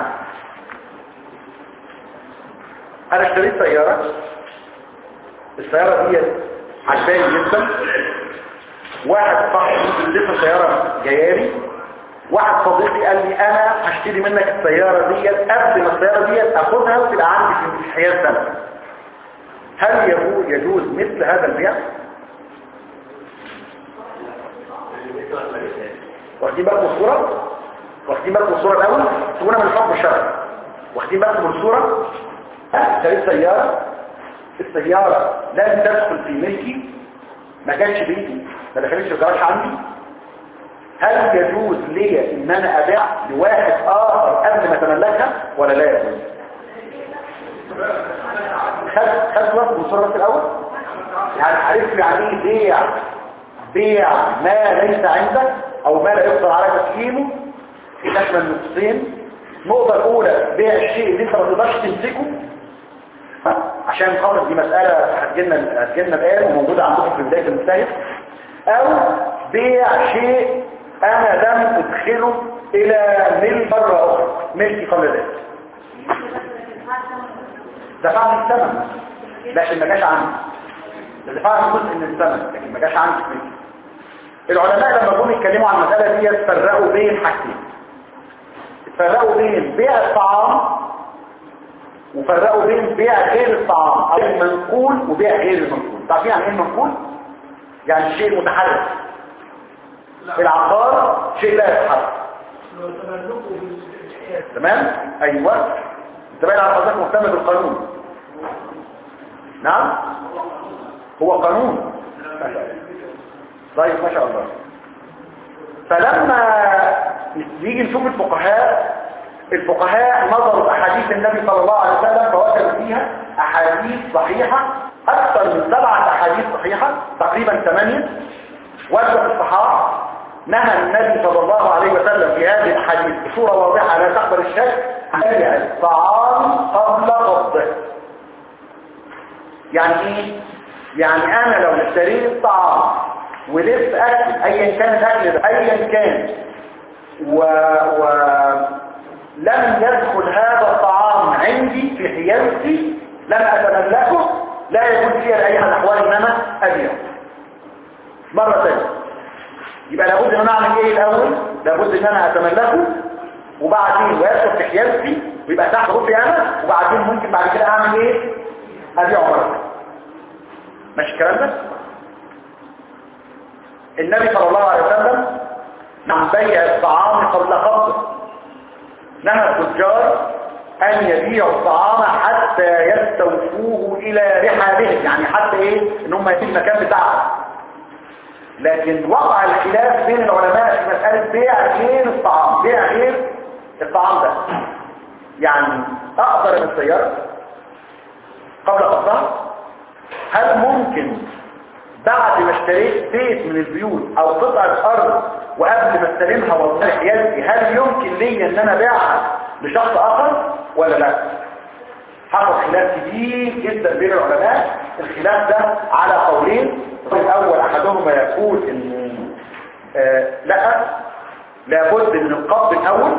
انا اشتريت سيارة السيارة دي عجباني جدا واحد صاحبي لسه سيارة جياري واحد صديقي قال لي انا هشتري منك السيارة دي قبل ما السيارة دي اخدها وتبقى عندي في الحياة سنة هل يجوز, يجوز مثل هذا البيع واخدين بالكم الصورة واخدين بالكم الصورة الاول سيبونا من الحكم الشرعي واخدين بالكم الصورة اشتريت سيارة السيارة لازم تدخل في ملكي ما كانش بيتي ما دخلتش الجراج عندي هل يجوز لي ان انا ابيع لواحد اخر قبل ما اتملكها ولا لا يجوز خد خد وقت الصورة بس الاول يعني عرفت يعني ايه بيع بيع ما ليس عندك او ما لا يقدر على تسليمه تشمل نقطتين النقطة الأولى بيع الشيء اللي انت ما تقدرش تمسكه عشان خاطر دي مسألة هتجيلنا هتجيلنا الآن وموجودة عندكم في بداية المجتهد أو بيع شيء أنا لم أدخله إلى ملك مرة أخرى ملكي قبل ذلك دفعني الثمن لكن ما جاش عندي دفعني جزء من الثمن لكن ما جاش عندي ملكي العلماء لما جم يتكلموا عن المسألة دي فرقوا بين حاجتين فرقوا بين بيع الطعام وفرقوا بين بيع غير الطعام او المنقول وبيع غير المنقول تعرفين يعني ايه المنقول يعني شيء متحرك العقار شيء لا يتحرك تمام ايوه انت باين على حضرتك مهتم بالقانون نعم هو قانون طيب ما شاء الله فلما نيجي نشوف الفقهاء الفقهاء نظروا احاديث النبي صلى الله عليه وسلم فوجدوا فيها احاديث صحيحة اكثر من سبعة احاديث صحيحة تقريبا ثمانية وجدوا في الصحاح نهى النبي صلى الله عليه وسلم في هذه الاحاديث بصورة واضحة لا تقبل الشك عن بيع الطعام قبل قبضه يعني ايه يعني انا لو اشتريت طعام ولبس اكل ايا كان الاكل ده ايا كان و... و... لم يدخل هذا الطعام عندي في حياتي لم اتملكه لا يكون فيها لاي احد الاحوال ان انا ابيعه مره ثانيه يبقى لابد ان انا اعمل ايه الاول لابد ان انا اتملكه وبعدين ويدخل في حياتي ويبقى تحت رفي انا وبعدين ممكن بعد كده اعمل ايه ابيعه مره ماشي الكلام ده النبي صلى الله عليه وسلم عن بيع الطعام قبل قبضه نهى التجار ان يبيعوا الطعام حتى يستوفوه الى رحالهم يعني حتى ايه ان هم يجي المكان بتاعهم لكن وقع الخلاف بين العلماء في مسألة بيع غير الطعام بيع غير الطعام ده يعني اقدر من السيارة قبل قبضها هل ممكن بعد ما اشتريت بيت من البيوت او قطعة ارض وقبل ما استلمها واصلح يدي هل يمكن لي ان انا ابيعها لشخص اخر ولا لا حصل خلاف كبير جدا بين العلماء الخلاف ده على قولين الاول احدهما يقول ان آه لا لابد من القبض الاول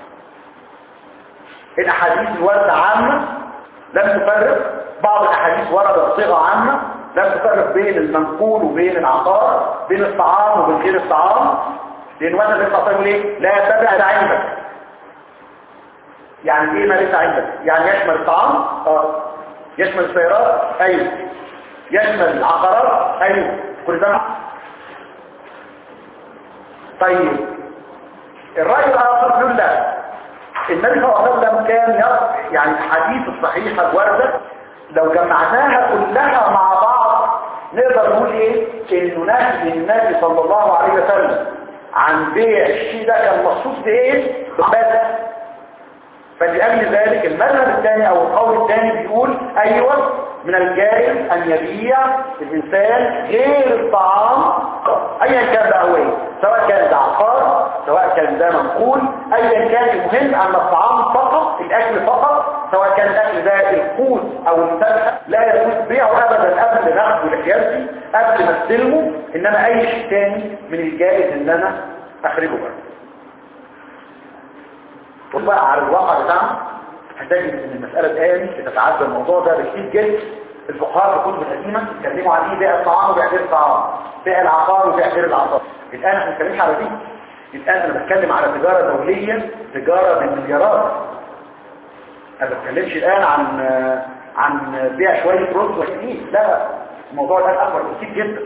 الاحاديث الوارده عامه لم تفرق بعض الاحاديث وردت صيغه عامه لم تفرق بين المنقول وبين العقار بين الطعام وبين غير الطعام لان وانا اللي بتقول ايه لا تبع ده عندك يعني ايه ما ليس عندك يعني يشمل الطعام اه يشمل السيارات ايوه يشمل العقارات ايوه كل ده طيب الرأي الآخر يقول لا النبي صلى الله عليه وسلم كان يرى يعني الحديث الصحيحة الواردة لو جمعناها كلها مع بعض نقدر نقول ايه انه نهي النبي صلى الله عليه وسلم عن بيع الشيء ده كان مخصوص بايه بس فلأجل ذلك المذهب الثاني او القول الثاني بيقول ايوه من الجائز ان يبيع الانسان غير الطعام ايا كان ده هو ايه سواء كان ده عقار سواء كان ده منقول ايا كان المهم ان الطعام فقط الاكل فقط سواء كان الاكل ده القوت او السبحه لا يجوز بيعه ابدا قبل ناخده لحياتي قبل ما استلمه انما اي شيء تاني من الجائز ان انا اخرجه بره وبقى على الواقع بتاعنا هتجد ان المسألة الآن بتتعدى الموضوع ده بكتير جدا الفقهاء في الكتب القديمة اتكلموا عن ايه بيع الطعام وبيع غير الطعام بيع العقار وبيع غير العقار الآن احنا بنتكلمش على دي الآن انا بتكلم على تجارة دولية تجارة بالمليارات انا ما بتكلمش الآن عن عن بيع شوية رز وحديد لا الموضوع الآن أكبر بكتير جدا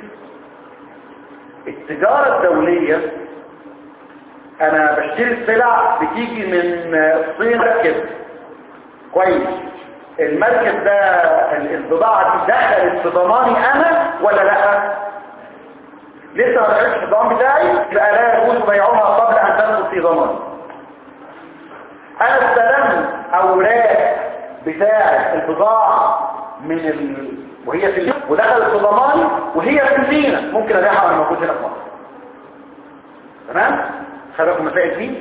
التجارة الدولية انا بشتري السلع بتيجي من الصين مركب كويس المركب ده البضاعة دي دخلت في ضماني انا ولا لا لسه ما دخلتش في الضمان بتاعي يبقى لا يجوز بيعها قبل ان تدخل في ضماني انا استلمت اوراق بتاعه البضاعة من ال... وهي في الجنة ودخلت في ضماني وهي في المدينة ممكن ابيعها وانا موجود هنا في مصر تمام خلقوا مسائل دي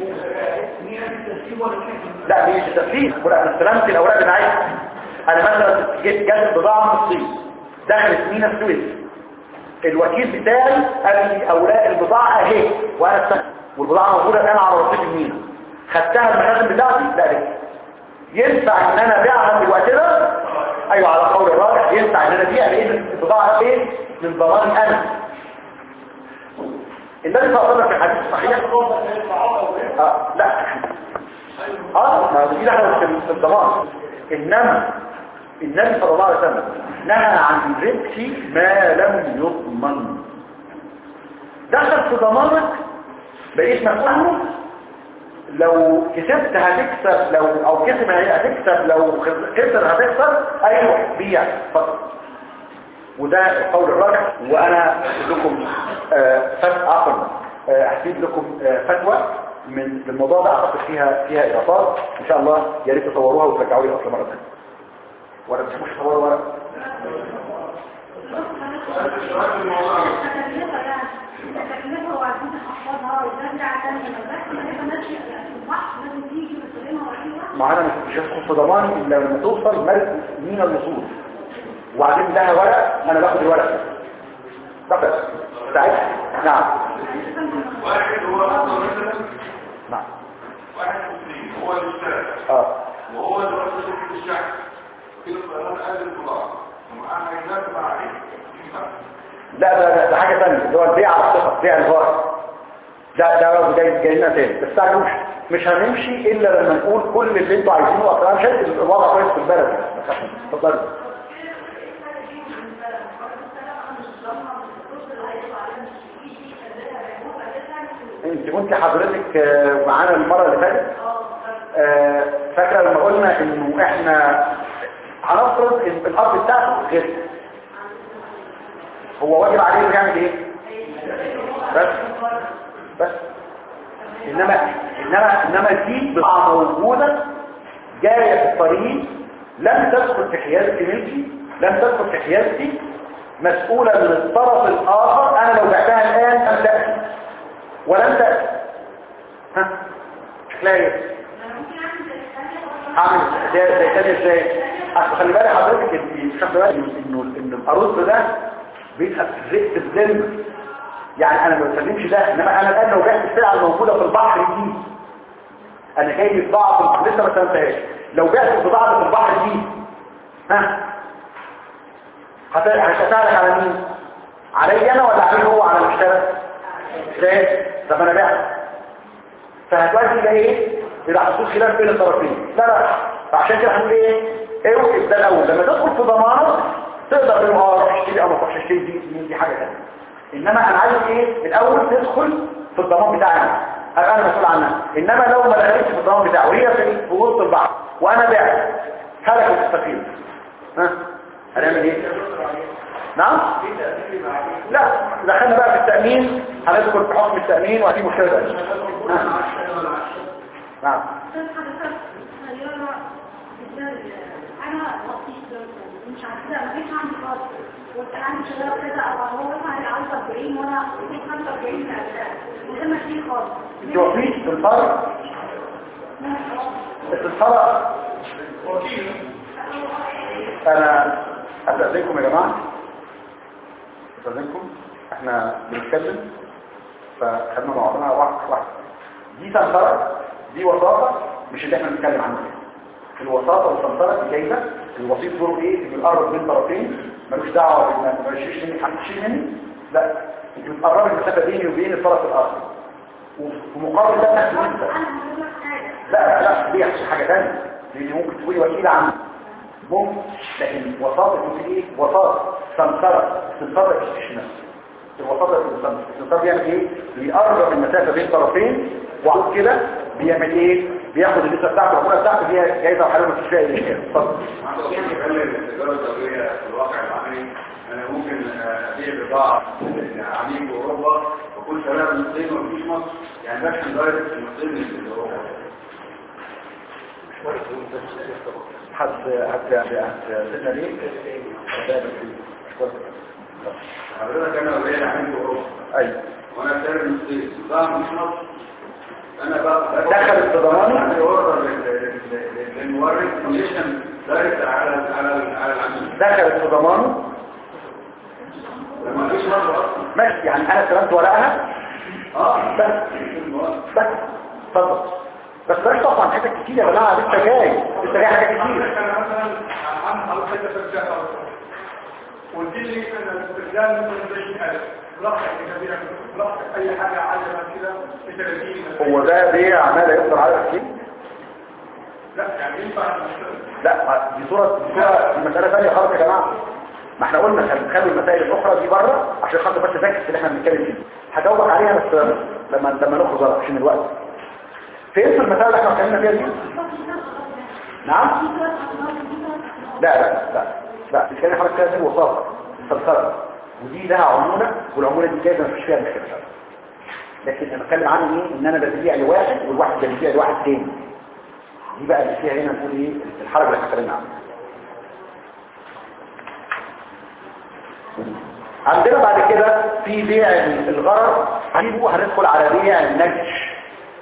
لا دي مش التسليم ولا انا استلمت الاوراق بتاعتي انا مثلا جيت جت بضاعه من الصين دخلت مينا السويس الوكيل بتاعي قال لي اوراق البضاعه اهي وانا استلمت والبضاعه موجوده الان على رصيد المينا خدتها المخازن بتاعتي لا لسه ينفع ان انا ابيعها في الوقت ده ايوه على قول الراجح ينفع ان انا ابيع لان البضاعه ايه من ضماني انا النبي صلى الله عليه وسلم في الحديث الصحيح آه لا اه ما دي دخلت في الضمان انما النبي صلى الله عليه وسلم نهى عن ربح ما لم يضمن دخل في ضمانك بقيت مسؤول لو كسبت هتكسب لو او كسب هتكسب لو خسر هتخسر ايوه بيع فقط وده القول الراجح وانا احسب لكم فتوى عفوا احسب لكم فتوى من الموضوع ده اعتقد فيها فيها اضافات ان شاء الله يا ريت تصوروها وترجعوا لي اصلا مره ثانيه ولا مش تصوروا ورق ما انا مش هدخل في ضمان الا لما توصل مركز من الوصول وبعدين ده ورق انا باخد الورق فقط ساعتها نعم واحد هو أفضل مثلا نعم واحد مسلم هو اللي اشترى اه وهو اللي رد شركة الشعب كده الطيران قال البضاعة ومعاه عينات مع عليه لا ده ده, ده حاجه ثانيه اللي هو البيع على الثقه بيع الغار ده ده برضه جاي جاي لنا تاني بس تعالوش مش هنمشي الا لما نقول كل اللي انتوا عايزينه واقرا مش هيك الوضع كويس في البلد اتفضلوا انت كنت حضرتك آه، معانا المره اللي فاتت آه، فاكره لما قلنا انه احنا هنفرض ان الارض بتاعته غير هو واجب عليه انه يعمل ايه انما دي بضاعة موجودة جاية في الطريق لم تدخل في حيازتي ملكي لم تدخل في حيازتي مسؤولة من الطرف الآخر أنا لو بعتها الآن لم تأتي ولم تأتي ها شكلها ايه؟ هعمل زي زي تاني ازاي؟ اصل خلي بالك حضرتك انت مش واخد بالك انه انه الارز ده بيبقى في رئه الذمه يعني انا ما بسلمش ده انما انا الان لو بعت السلعه الموجوده في البحر دي انا جاي لي بضاعه في لسه ما سلمتهاش لو بعت البضاعه في البحر دي ها هت- هتسالك على مين علي انا ولا عليه هو على المشتري ازاي طب انا بعت فهتؤدي الى ايه الى حصول خلاف بين الطرفين لا لا فعشان كده هنقول ايه اوقف ده الاول لما تدخل في ضمانه تقدر تقول اه روح اشتري او ما تروحش اشتري دي دي, دي حاجه ثانيه انما انا عايز ايه الاول تدخل في الضمان بتاعنا ابقى انا مسؤول عنها انما لو ما دخلتش في الضمان بتاعه وهي في في وسط البحر وانا بعت هلكت السفينه ها هنعمل ايه نعم لا دخلنا بقى في التأمين هندخل في حكم التأمين وهذه مشكلة بقى. ها. نعم انا وقتي مش عارفه ما فيش عندي خالص وكان عندي شغاله كده او هو مثلا عاوز 40 وانا 45 من غير ما اشتري خالص انت وفيش تنطلق التنطلق انا استاذنكم يا جماعه استاذنكم احنا بنتكلم فخلينا مع بعضنا واحد واحد دي تنطلق دي وساطه مش اللي احنا بنتكلم عنه الوساطه والتنطلق دي جايزه الوسيط دوره ايه بيقرب بين طرفين ملوش دعوه بان ما يشيلش مني حد يشيل مني لا انت بتقرب المسافه بيني وبين الطرف الاخر ومقابل ده نفس انا النسبه هقول لك حاجه لا لا دي يحصل حاجة تانية لان ممكن تقولي وكيل عام ممكن لكن وساطة تقول ايه وساطة سمسرة سمسرة استشناء الوساطة السمسرة بيعمل ايه بيقرب المسافة بين طرفين وعود كده بيعمل ايه بياخد النسبة بتاعته العمولة بتاعته فيها جايزة وحاله ما فيش فيها اي اشكال اتفضل عنده كيف يخلي التجارة الدولية في الواقع العملي أنا ممكن آه، أبيع بضاعة لعميل في أوروبا وكل شغالة من الصين ومفيش مصر يعني بشحن دايركت من الصين لأوروبا حد حد هتسيبنا ليه؟ حضرتك أنا ببيع عميل في أوروبا ايوه وأنا شاري من الصين البضاعة مش مصر أنا بقى دخلت في ضمانه؟ عندي أوردر للمورد كونديشن دايركت على على على العميل دخلت في ضمانه لما فيش مصر أصلا ماشي يعني انا استلمت ورقها اه بس بس اتفضل بس ده طبعا حاجات كتير يا جماعه لسه جاي لسه جاي حاجات كتير انا مثلا عن حضرتك تفجأ ودي لي ان الاستخدام مثلا زي الالف براحتك كبير براحتك اي حاجه عاليه كده ب 30 هو ده ليه عمال يقدر على الكتير لا يعني ينفع نشتغل. لا دي صوره دي صوره دي مساله ثانيه خالص يا جماعه ما احنا قلنا خل- خلي المسائل الاخرى دي بره عشان خاطر بس فاكس اللي احنا بنتكلم فيه هجاوبك عليها بس لما لما نخرج بره عشان الوقت فين في المسائل اللي احنا اتكلمنا فيها دي نعم لا لا لا لا بتتكلم حضرتك كده دي وساطه سلسله ودي لها عموله والعموله دي جايزه مفيش فيها مشكله لكن انا بتكلم عنه ايه ان انا ببيع لواحد والواحد ده بيبيع لواحد تاني دي بقى اللي فيها هنا نقول ايه الحركه اللي احنا اتكلمنا عنها عندنا بعد كده في بيع الغرر هنجيبه هندخل على بيع النجش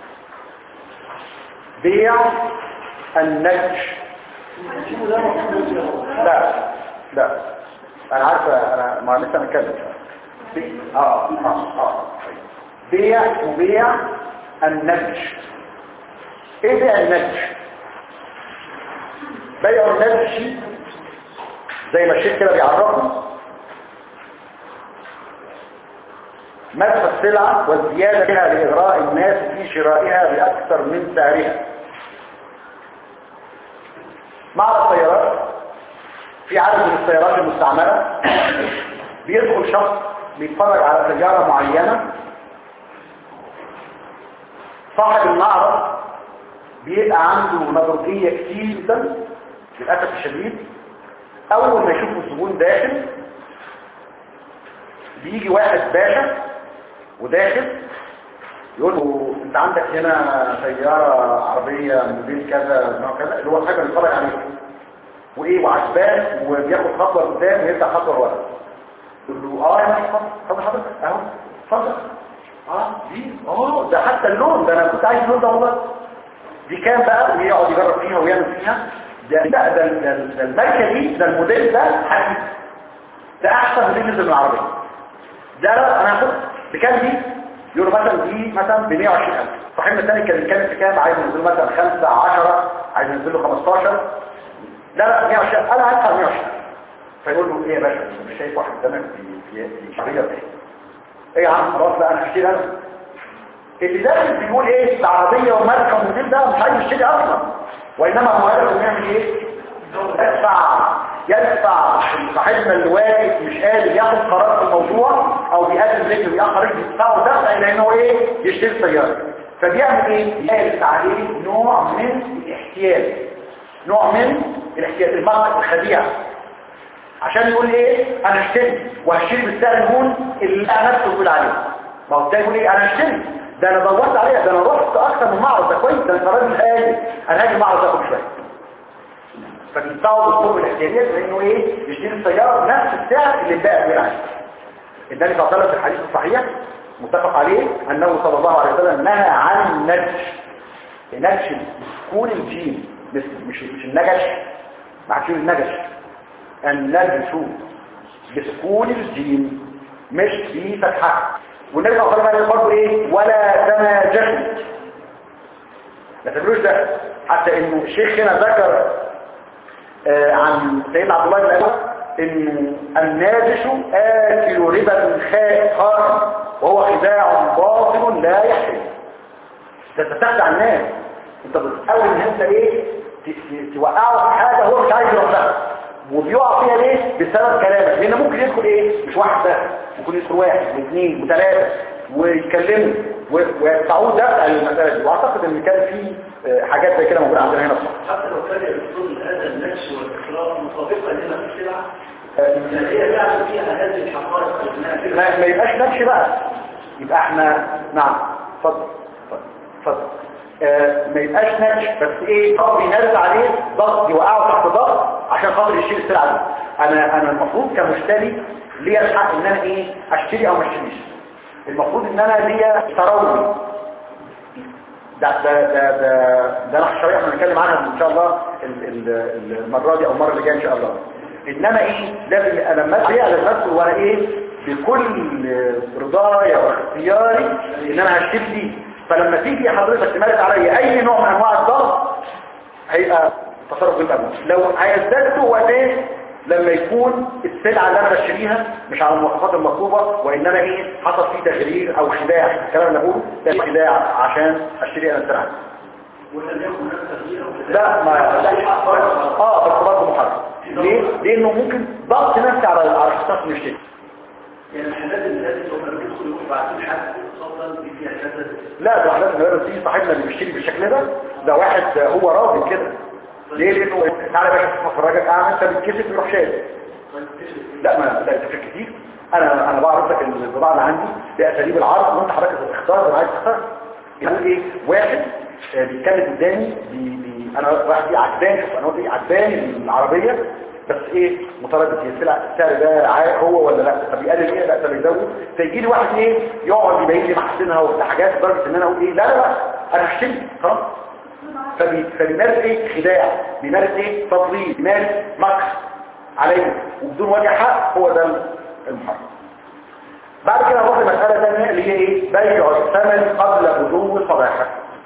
بيع النجش لا لا انا عارفه انا ما لسه هنتكلم بي- اه اه اه بيع وبيع النجش ايه بيع النجش بيع النجش زي ما الشيخ كده بيعرفه مسح السلعة والزيادة فيها لإغراء الناس في شرائها بأكثر من سعرها مع السيارات في عدد من السيارات المستعملة بيدخل شخص بيتفرج على سيارة معينة صاحب المعرض بيبقى عنده نظرية كتير جدا للأسف الشديد أول ما يشوف الزبون داخل بيجي واحد باشا وداخل يقول له انت عندك هنا سيارة عربية موديل كذا نوع كذا اللي هو الحاجة اللي بيتفرج عليها وايه وعجبان وبياخد خطوة قدام ويرجع خطوة لورا يقول له اه يا ماشي اتفضل حضرتك اهو اتفضل اه دي اه ده حتى اللون ده انا كنت عايز اللون ده والله دي كام بقى ويقعد يجرب فيها ويعمل فيها ده ده ده, ده, ده الماركه دي ده الموديل ده حديث ده احسن موديل نزل من العربيه ده انا هاخد بكام دي يقولوا مثلا دي مثلا ب 120000 صاحبنا الثاني كان بيتكلم في كام عايز ينزل مثلا 5 10 عايز ينزل له 15 لا لا 120 انا هدفع 120 فيقول له ايه يا باشا انت مش شايف واحد قدامك في في شهريه ايه ايه يا عم خلاص لا انا هشتري انا اللي داخل بيقول ايه العربيه وماركه وموديل ده مش عايز يشتري اصلا وانما هو هدفه يعمل ايه يدفع يدفع صاحبنا اللي واقف مش قادر ياخد قرار في الموضوع او بيقدم رجله ويأخر رجله يدفعه دفع لانه ايه يشتري سياره فبيعمل ايه يقلب عليه نوع من الاحتيال نوع من الاحتيال المرض الخديعه عشان يقول ايه انا اشتري وهشتري بالسعر الهون اللي انا نفسه بقول عليه ما هو ده يقول ايه انا اشتري ده انا دورت عليها ده انا رحت اكتر من معرض ده كويس ده انا راجل قال انا هاجي معرض اخد شويه فبيدفعوا بالطرق الاحتياليه لانه ايه يشتري السياره بنفس السعر اللي البائع بيقول عليه النبي صلى الله عليه وسلم في الحديث الصحيح متفق عليه انه صلى الله عليه وسلم نهى عن النجش النجش سكون الجيم مش مش مش النجش معكش النجش النجش بسكون الجيم مش بفتحها والنبي صلى الله عليه وسلم برضه ايه ولا تناجشوا ما تقولوش ده حتى انه الشيخ هنا ذكر آه عن سيدنا عبد الله بن ابي انه الناجش اكل ربا خائن وهو خداع باطل لا يحل ده انت تخدع الناس انت بتحاول ان انت ايه توقعه في حاجه هو مش عايز يوقعها وبيقع فيها ليه بسبب كلامك لان ممكن يدخل ايه مش واحد بس ممكن يدخل واحد واثنين وثلاثه ويتكلموا ويدفعوه دفع للمساله دي واعتقد ان كان في حاجات زي كده موجوده عندنا هنا في مصر حتى لو كان يقصد هذا النفس والاخلاق مطابقه لما في السلعه يعني هي تعمل فيها هذه الحقائق ما, ما يبقاش نفسي بقى يبقى احنا نعم اتفضل اتفضل اتفضل آه ما يبقاش نفسي بس ايه طب ينزل عليه ضغط يوقعه تحت ضغط عشان خاطر يشيل السلعه دي انا انا المفروض كمشتري ليا الحق ان انا ايه اشتري او ما اشتريش المفروض ان انا ليا تروي ده ده ده ده ده انا الشريعه احنا هنتكلم عنها ان شاء الله ال- ال- المره دي او المره اللي جايه ان شاء الله انما ايه لازم انا لما ابيع للنفس وانا ايه بكل رضايا واختياري ان انا هشتري فيه فلما تيجي حضرتك تمارس عليا اي نوع من انواع الضغط هيبقى تصرف بالامن لو هيزداد وقت ايه لما يكون السلعة اللي انا بشتريها مش على المواصفات المطلوبة وانما ايه حصل فيه تغيير او خداع الكلام اللي بقوله ده خداع عشان اشتري انا السلعة ولم يكن هناك تغيير أو كده. لا ما اه بس برضه محرم ليه؟ لانه ممكن ضغط نفسي على على الشخص اللي يشتري يعني الحالات اللي لازم لما بيدخل يروح بعدين حد اتفضل دي فيها كذا لا ده حضرتك النهارده دي صاحبنا اللي بيشتري بالشكل ده ده واحد هو راضي كده ليه لانه تعالى يا باشا تشوف فرجك اعمل انت بتكسب يروح شايل لا ما لا انت في كتير انا انا بعرض لك البضاعه اللي عندي باساليب العرض وانت حضرتك تختار اللي عايز تختار يقول ايه واحد آه، بيتكلم قدامي بي بي انا واحد عجباني شوف انا قلت ايه عجباني العربيه بس ايه متردد هي السلع السعر ده عا- هو ولا لا طب يقلل ايه لا طب يزود فيجي لي واحد ايه يقعد يبين لي محاسنها وبتاع حاجات لدرجه ان انا اقول ايه لا لا لا انا هشتري خلاص فبي- فبيمارس ايه خداع بيمارس ايه تضليل بيمارس مكر عليه وبدون وجه حق هو ده المحرم بعد كده نروح لمسألة ثانية اللي هي ايه بيع الثمن قبل بدو صباحه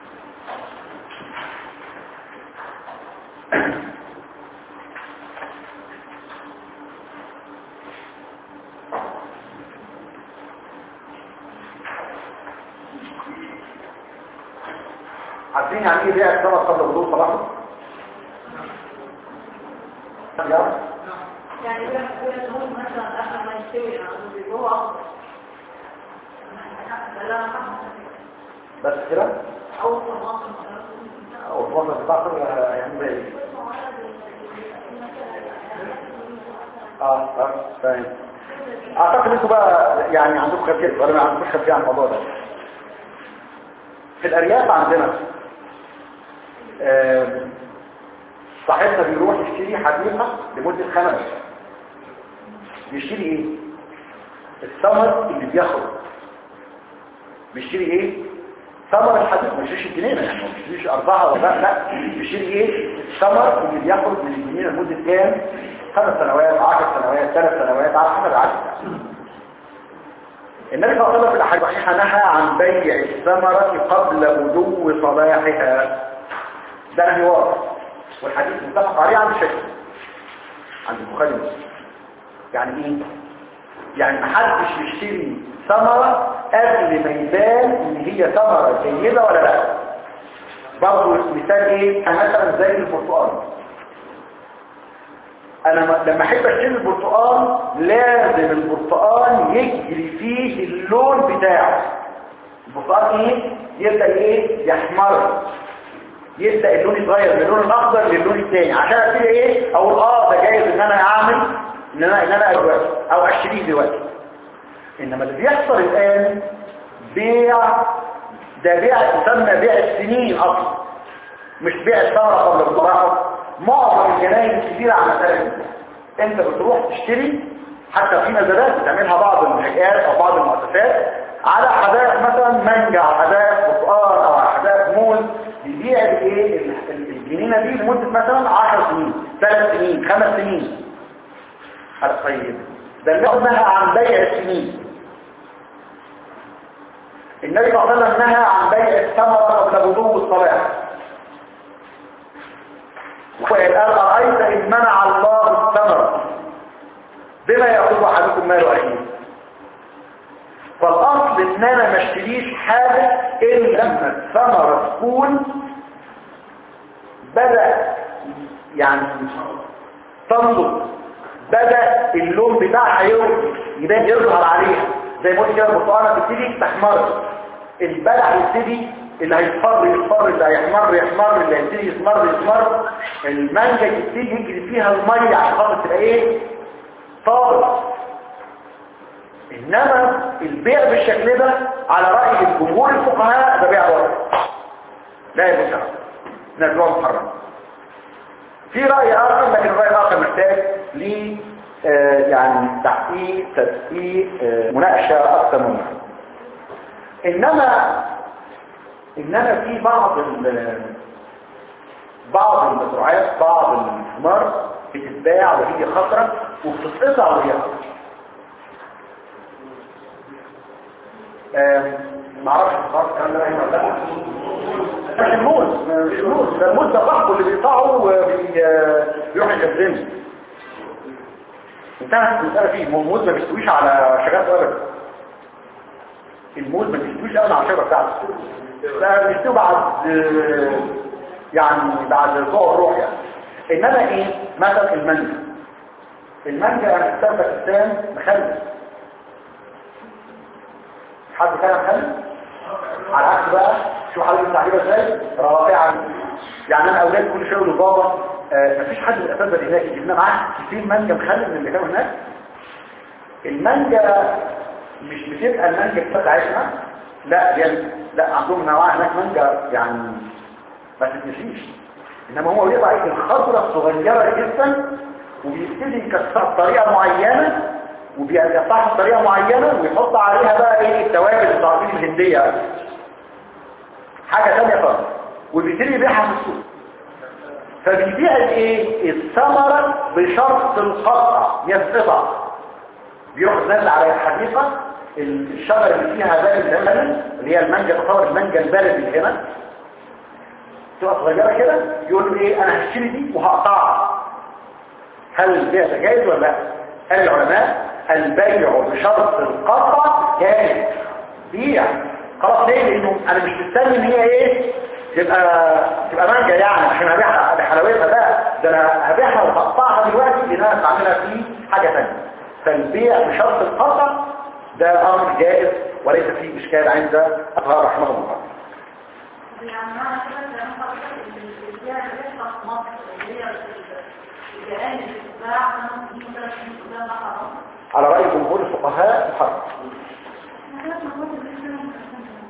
عارفين يعني ايه بيع الثمن قبل بدو صباحه؟ يلا يعني يقول لك يقول لك هو مثلا اخر ما يستوي يعني هو افضل لا بس كده او طماطم او الوصف بتاعته يعني زي ايه اه اه فاهم اعتقد انتوا بقى يعني عندكم خلفيه ولا ما عندكوش خلفيه عن الموضوع ده في الارياف عندنا آم، صاحبنا بيروح يشتري حديقة لمدة خمس سنين. بيشتري ايه الثمر اللي بيخرج بيشتري ايه ثمر الحديقة مش بيشتري الجنينة يعني ما بيشتريش اربعة ولا لا لا بيشتري ايه الثمر اللي بيخرج من الجنينة لمدة كام خمس سنوات عشر سنوات ثلاث سنوات على حسب العدد النبي صلى الله عليه وسلم في الاحاديث الصحيحه نهى عن بيع الثمرة قبل بدو صلاحها ده نهي واضح والحديث متفق عليه عند الشيخ عند البخاري ومسلم يعني ايه يعني محدش يشتري ثمرة قبل ما يبان ان هي ثمرة جيدة ولا لا برضه مثال ايه مثلا زي البرتقال انا م- لما احب اشتري البرتقال لازم البرتقال يجري فيه اللون بتاعه البرتقال ايه يبدا ايه يحمر يبدا اللون يتغير من اللون الاخضر للون الثاني عشان ابتدي ايه اقول اه ده جايز ان انا اعمل ان انا ان انا دلوقتي او اشتريه دلوقتي انما اللي بيحصل الان بيع ده بيع يسمى بيع السنين اصلا مش بيع الثمره قبل الصلاحه معظم الجناين الكبيره على مسألة دي. انت بتروح تشتري حتى في نزلات بتعملها بعض المحيات او بعض المؤسسات على حدائق مثلا مانجا على حدائق برتقال او على حدائق موز بيبيع الايه ال- ال- الجنينه دي لمده مثلا 10 سنين 3 سنين 5 سنين هذا طيب ده اللي نهى عن بيع السنين النبي صلى الله عليه وسلم نهى عن بيع الثمرة قبل بدو الصلاة وقال أرأيت إن منع الله الثمر بما يأخذ أحدكم مال أخيه فالأصل إن أنا ما اشتريش حاجة إلا لما الثمرة تكون بدأ يعني تنضج بدأ اللون بتاعها يظهر يبان يظهر عليها زي ما قلت كده البرتقاله تبتدي تحمر البلع يبتدي اللي هيصفر يصفر اللي هيحمر يحمر اللي هيبتدي يسمر يسمر المانجا يبتدي يجري فيها الميه عشان خاطر تبقى ايه طارق انما البيع بالشكل ده على راي الجمهور الفقهاء ده بيع ورق لا يجوز نرجوه محرم في رأي آخر لكن الرأي الآخر محتاج ل آه، يعني تحقيق تدقيق آه، مناقشة أكثر من مرة. إنما إنما في بعض ال- بعض المزروعات بعض الثمار بتتباع وهي خطرة وبتتقطع وهي خطرة آه، معرفش الخطر الكلام ده هنا ولا لا مش الموز مش الموز ده الموز ده صاحبه اللي بيقطعه وبيروح يخزنه انتهت المسألة فيه هو الموز ما بيستويش على شجرته ابدا الموز ما بيستويش ابدا على الشجرة بتاعته ده بيستوي بعد آه، يعني بعد ضوء الروح يعني انما ايه مثلا المانجا المانجا يعني كتاب باكستان مخلل حد كان مخلل على العكس بقى شو حضرتك التعليمه ازاي رائعه يعني انا اولاد كل شويه يقولوا بابا آه مفيش حد من الاساتذه هناك جبنا معاه كتير مانجا مخلل من اللي كانوا هناك المانجا مش بتبقى المانجا بتاعتنا لا يعني لا عندهم نوع هناك مانجا يعني ما تتنسيش انما هو بيقطع ايه الخضره الصغيره جدا وبيبتدي يكسرها بطريقه معينه وبيقطعها بطريقه معينه ويحط عليها بقى ايه التوابل التعطيل الهنديه حاجه ثانيه خالص وبيبتدي يبيعها في السوق فبيبيع الايه الثمره بشرط القطع ينقطع بيروح نازل على الحديقه الشجره اللي فيها ده الزمن اللي هي المانجا تصور المانجا البلد اللي هنا تبقى صغيره كده يقول له ايه انا هشتري دي وهقطعها هل البيع ده جايز ولا لا قال العلماء البيع بشرط القطع جائز بيع خلاص ليه لانه انا مش مستني ان هي ايه تبقى تبقى مانجا يعني عشان هبيعها بحلويتها بقى ده انا هبيعها وهقطعها دلوقتي لان انا بعملها في حاجه ثانيه فالبيع بشرط القطع ده امر جائز وليس فيه اشكال عند اطهار رحمه الله يعني معنى كده ان انا حضرتك الزيادة اللي بتحصل في مصر اللي هي الجيران اللي بتتباع مثلا دي مثلا في ده حرام على راي جمهور الفقهاء محرم انا كده ما كنت بنسمع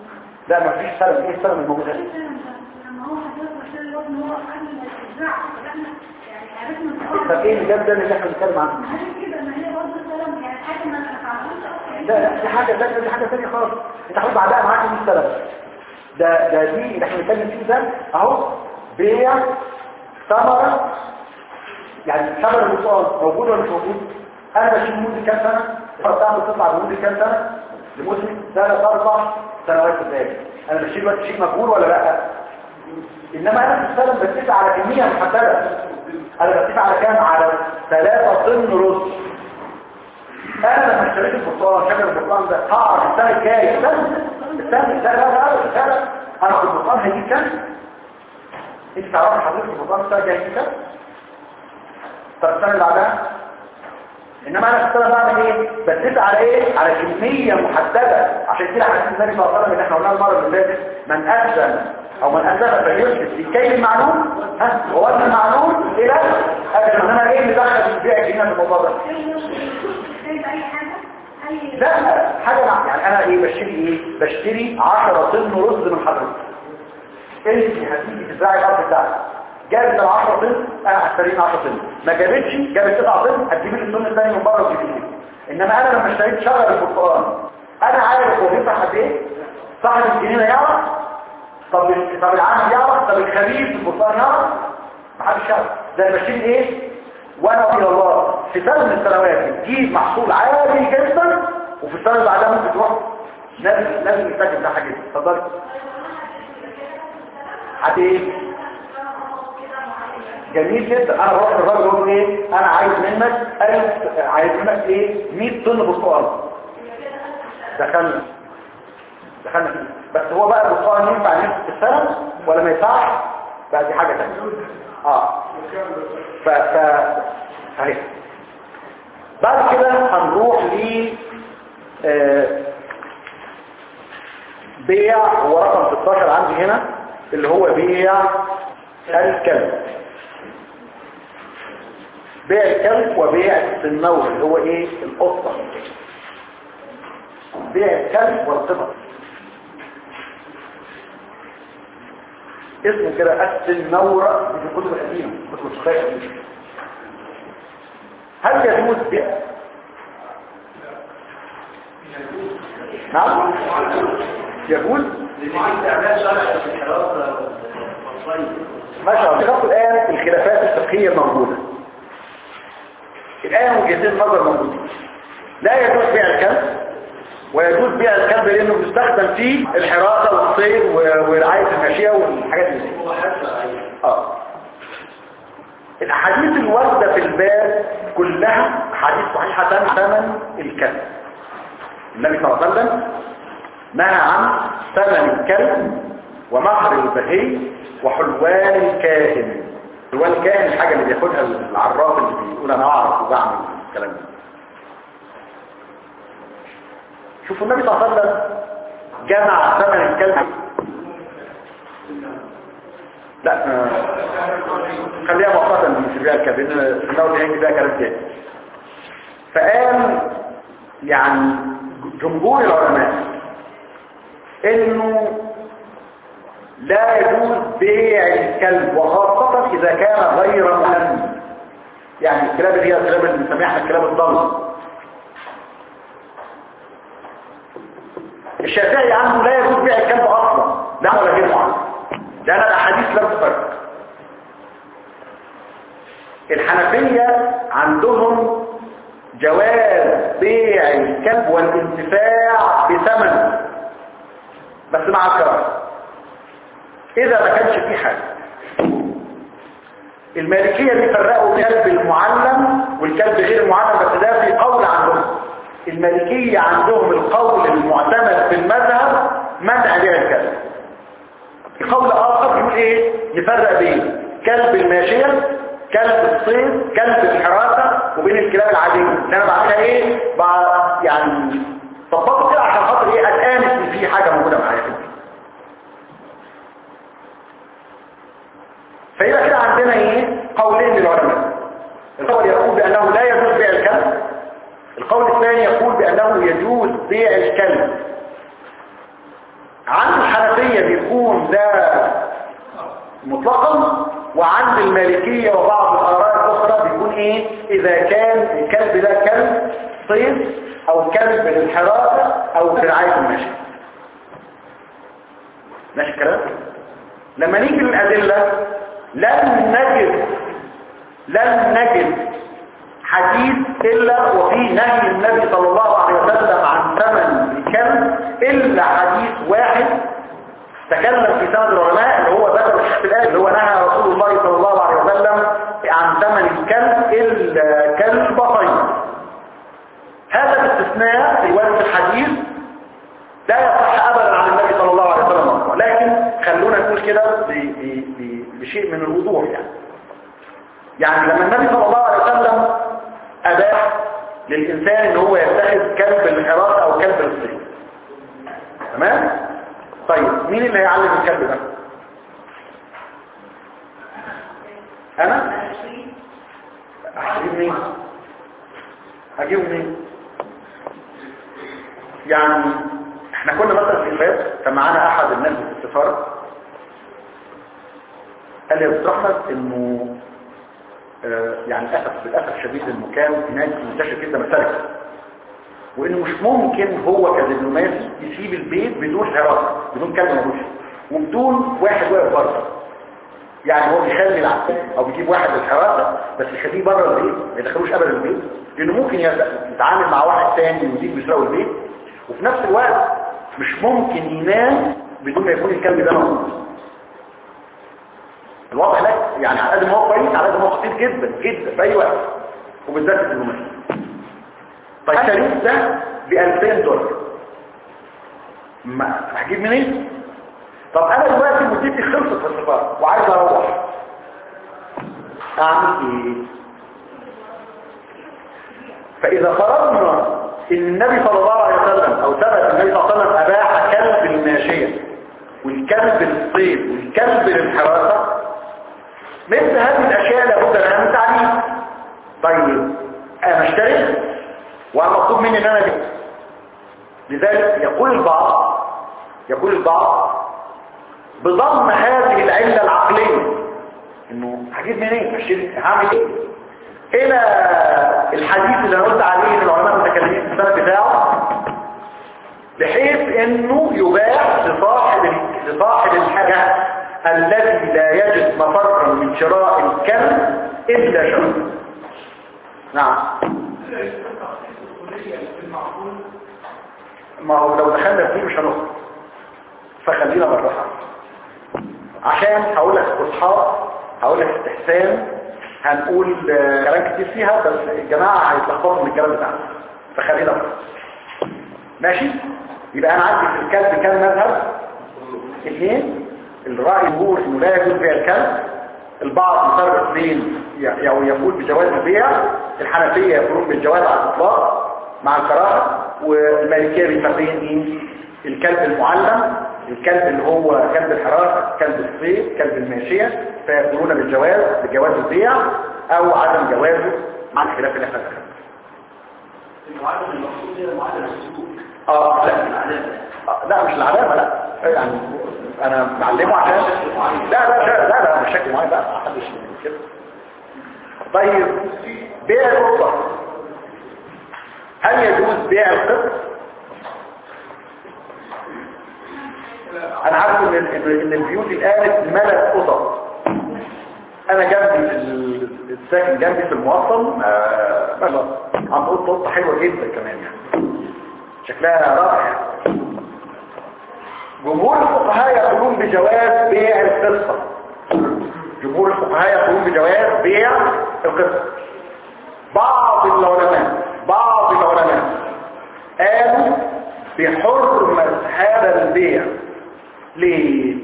لا ما فيش سلم ايه السلم الموجود هنا لما هو حضرتك قلت له ان هو قبل ما يتزرع فاحنا يعني عرفنا ان طب ايه اللي جاب ده اللي احنا بنتكلم عنه ما هي كده ما هي برضه سلام يعني حاجه ما نفعلهاش لا لا دي حاجة ثانية دي حاجة ثانية خالص انت حضرتك بعدها معاك دي السلم ده ده دي اللي احنا بنتكلم فيه ده اهو بيع ثمرة يعني ثمرة البرتقال موجود ولا مش موجود انا بشيل مدة كام سنة الفرق بتاعته بتطلع لمدة كام سنة لمدة ثلاث اربع سنوات قدام انا بشيل وقت شيء مجهول ولا لا انما انا في السلم بتفق على كمية محددة انا بتفق على كام على ثلاثة طن رز انا لما اشتريت البرتقال شجر البرتقال ده هقعد السنه الجايه استنى استنى لا لا لا استنى انا في البرتقال هيجيب كام انت تعرف حضرتك البرتقال السنه الجايه هيجيب كام طب السنه اللي بعدها انما انا في السنه بعمل ايه بتفق على ايه على كميه محدده عشان كده حديث النبي صلى الله عليه وسلم اللي احنا قلناه المره اللي فاتت من اذن او من اذن فليثبت في كيل المعلوم ها ووزن المعلوم الى اجل انما ايه اللي دخل في البيع الجنيه في الموضوع ده اي حاجه اي لا حاجة مع يعني انا ايه بشتري ايه بشتري 10 طن رز من حضرتك انت هتيجي تزرعي الارض بتاعتك جابت ال 10 طن انا هشتري 10 طن ما جابتش جابت 9 طن هتجيب لي الطن الثاني من بره وتجيبي لي انما انا لما اشتريت شجر البرتقال انا عارف هو بيفتح قد ايه صاحب الجنينه يعرف طب ال- طب العامل يعرف طب الخبير في البرتقال يعرف محدش يعرف ده انا بشتري ايه وانا الى الله في سنه من السنوات تجيب محصول عالي جدا وفي السنه اللي بعدها ممكن تروح لازم لازم يتاكد ده حاجه اتفضل حد ايه جميل جدا انا بروح للراجل اقول له ايه انا عايز منك ألف عايز منك ايه 100 طن برتقال دخلنا دخلنا فيه بس هو بقى البرتقال ينفع نمسك في السنه ولا ما ينفعش بقى دي حاجه ثانيه اه ف ف اهي بعد كده هنروح ل آه، بيع هو رقم 16 عندي هنا اللي هو بيع الكلب بيع الكلب وبيع السنور اللي هو ايه القطه بيع الكلب والقطط اسمه كده السنورة في الكتب القديمة كتب الفقه القديمة هل يجوز بيع نعم يجوز ما شاء الله ناخد الآن الخلافات الفقهية الموجودة الآن وجهتين نظر موجودين لا يجوز بيع الكلب ويجوز بيع الكلب لأنه بيستخدم فيه الحراسة والصيد و- ورعاية الماشية والحاجات دي اه الأحاديث الواردة في الباب كلها أحاديث صحيحة ثمن الكلب النبي صلى الله عليه وسلم نهى عن ثمن الكلب ومهر البهي وحلوان الكاهن حلوان الكاهن الحاجة اللي بياخدها العراف اللي بيقول أنا أعرف وبعمل الكلام ده شوفوا النبي صلى الله عليه وسلم جمع ثمن الكلب لا آه، خليها مؤقتا مش بيها الكلب لان النوع اللي هيجي بيها كلام تاني فقال يعني جمهور العلماء انه لا يجوز بيع الكلب وخاصة اذا كان غير مهم يعني الكلاب اللي هي الكلاب اللي بنسميها الكلاب الضالة الشافعي عنه لا يجوز بيع الكلب اصلا لا ولا غير معين لان الاحاديث لم تفرق الحنفية عندهم جواز بيع الكلب والانتفاع بثمن بس مع الكراهه اذا ما كانش فيه حاجه المالكية بيفرقوا الكلب المعلم والكلب غير المعلم بس ده في قول عندهم المالكية عندهم القول المعتمد في المذهب منع بيع الكلب في قول آخر يقول ايه يفرق بين كلب الماشية كلب الصيد كلب الحراسة وبين الكلاب العادية اللي انا بعملها ايه بع- يعني طبقت كده عشان خاطر ايه اتآمس ان في حاجة موجودة معايا كده فيبقى كده عندنا ايه قولين للعلماء القول يقول بانه لا يجوز بيع الكلب القول الثاني يقول بانه يجوز بيع الكلب عن الحنفية الحنفية بيكون ده مطلقا وعند المالكية وبعض الآراء الأخرى بيكون ايه اذا كان الكلب ده كلب صيد او كلب للحراسة او لرعاية المشي ماشي الكلام لما نيجي للأدلة لن نجد لن نجد حديث إلا وفي نهي النبي صلى الله عليه وسلم عن ثمن الكلب إلا حديث واحد تكلم في سند العلماء اللي هو ذكر الشيخ في الآية اللي هو نهى رسول الله صلى الله عليه وسلم عن ثمن الكلب إلا كلب طيب هذا الاستثناء في وقت الحديث لا يصح أبدا عن النبي صلى الله عليه وسلم لكن خلونا نقول كده ب- ب- ب- بشيء من الوضوح يعني يعني لما النبي صلى الله عليه وسلم أباح للإنسان ان هو يتخذ كلب الحراسة أو كلب الصيد تمام؟ طيب مين اللي هيعلم الكلب ده؟ أنا؟ أجيب مين؟ أجيب مين؟ يعني احنا كنا مثلا في الفات كان معانا أحد الناس في السفارة قال لي يا أستاذ أحمد إنه آه، يعني للاسف للاسف الشديد انه كان هناك منتشر جدا مسالك وانه مش ممكن هو كدبلوماسي يسيب البيت بدون حراسه بدون كلمه موجود وبدون واحد واقف بره يعني هو بيخلي العسكري او بيجيب واحد للحراسه بس يخليه بره البيت ما يدخلوش ابدا البيت لانه ممكن يت- يتعامل مع واحد ثاني ويزيد بيسرقوا البيت وفي نفس الوقت مش ممكن ينام بدون ما يكون الكلب ده موجود الوضع لا يعني على قد ما هو كويس على قد ما هو خطير جدا جدا في اي وقت وبالذات في الدبلوماسي طيب الشريك ده ب 2000 دولار ما هجيب منين طب انا دلوقتي مدتي خلصت في السفاره وعايز اروح اعمل ايه فاذا فرضنا ان النبي صلى الله عليه وسلم او ثبت النبي صلى الله عليه وسلم اباح كلب الماشيه والكلب للصيد والكلب للحراسه مثل هذه الاشياء لابد لها من تعليم طيب انا اشتري ومطلوب مني ان انا اجيب لذلك يقول البعض يقول البعض بضم هذه العله العقليه انه هجيب منين اشتري هعمل ايه الى الحديث اللي انا قلت عليه ان العلماء المتكلمين في السنه بتاعه بحيث انه يباح لصاحب لصاحب الحاجه الذي لا يجد مفرا من شراء الكلب الا شرط نعم ما هو لو دخلنا فيه مش هنخرج فخلينا بالراحه عشان هقول لك استصحاب هقول لك استحسان هنقول آه، كلام كتير فيها بس الجماعه هيتلخبطوا من الكلام بتاعنا فخلينا بالراحه ماشي يبقى انا عندي في الكلب كام مذهب اثنين الرأي يقول انه لا يجوز بيع الكلب البعض يفرق بين ي- او يقول بجواز البيع الحنفية يقولون بالجواز على الاطلاق مع الكراهه والمالكيه بيفرقين ايه الكلب المعلم الكلب اللي هو كلب الحراسه كلب الصيد كلب الماشيه فيقولون بالجواز بجواز البيع او عدم جوازه مع الخلاف اللي احنا ذكرناه المعلم المقصود هنا معلم السلوك اه لا العلامة آه، لا مش العلامة لا يعني انا معلمه عشان لا لا لا لا, لا مش شكل معين لا ما حدش يعمل كده طيب بيع القطة هل يجوز بيع القط انا عارف ان ان إن البيوت الان ملت قطط انا جنبي في ال- الساكن جنبي في الموصل آه، ملت عم قطة قطة حلوة جدا كمان يعني شكلها رائع جمهور الفقهاء يقولون بجواز بيع القصة جمهور الفقهاء يقولون بجواز بيع القصة بعض العلماء بعض العلماء قالوا بحرمة هذا البيع ليه؟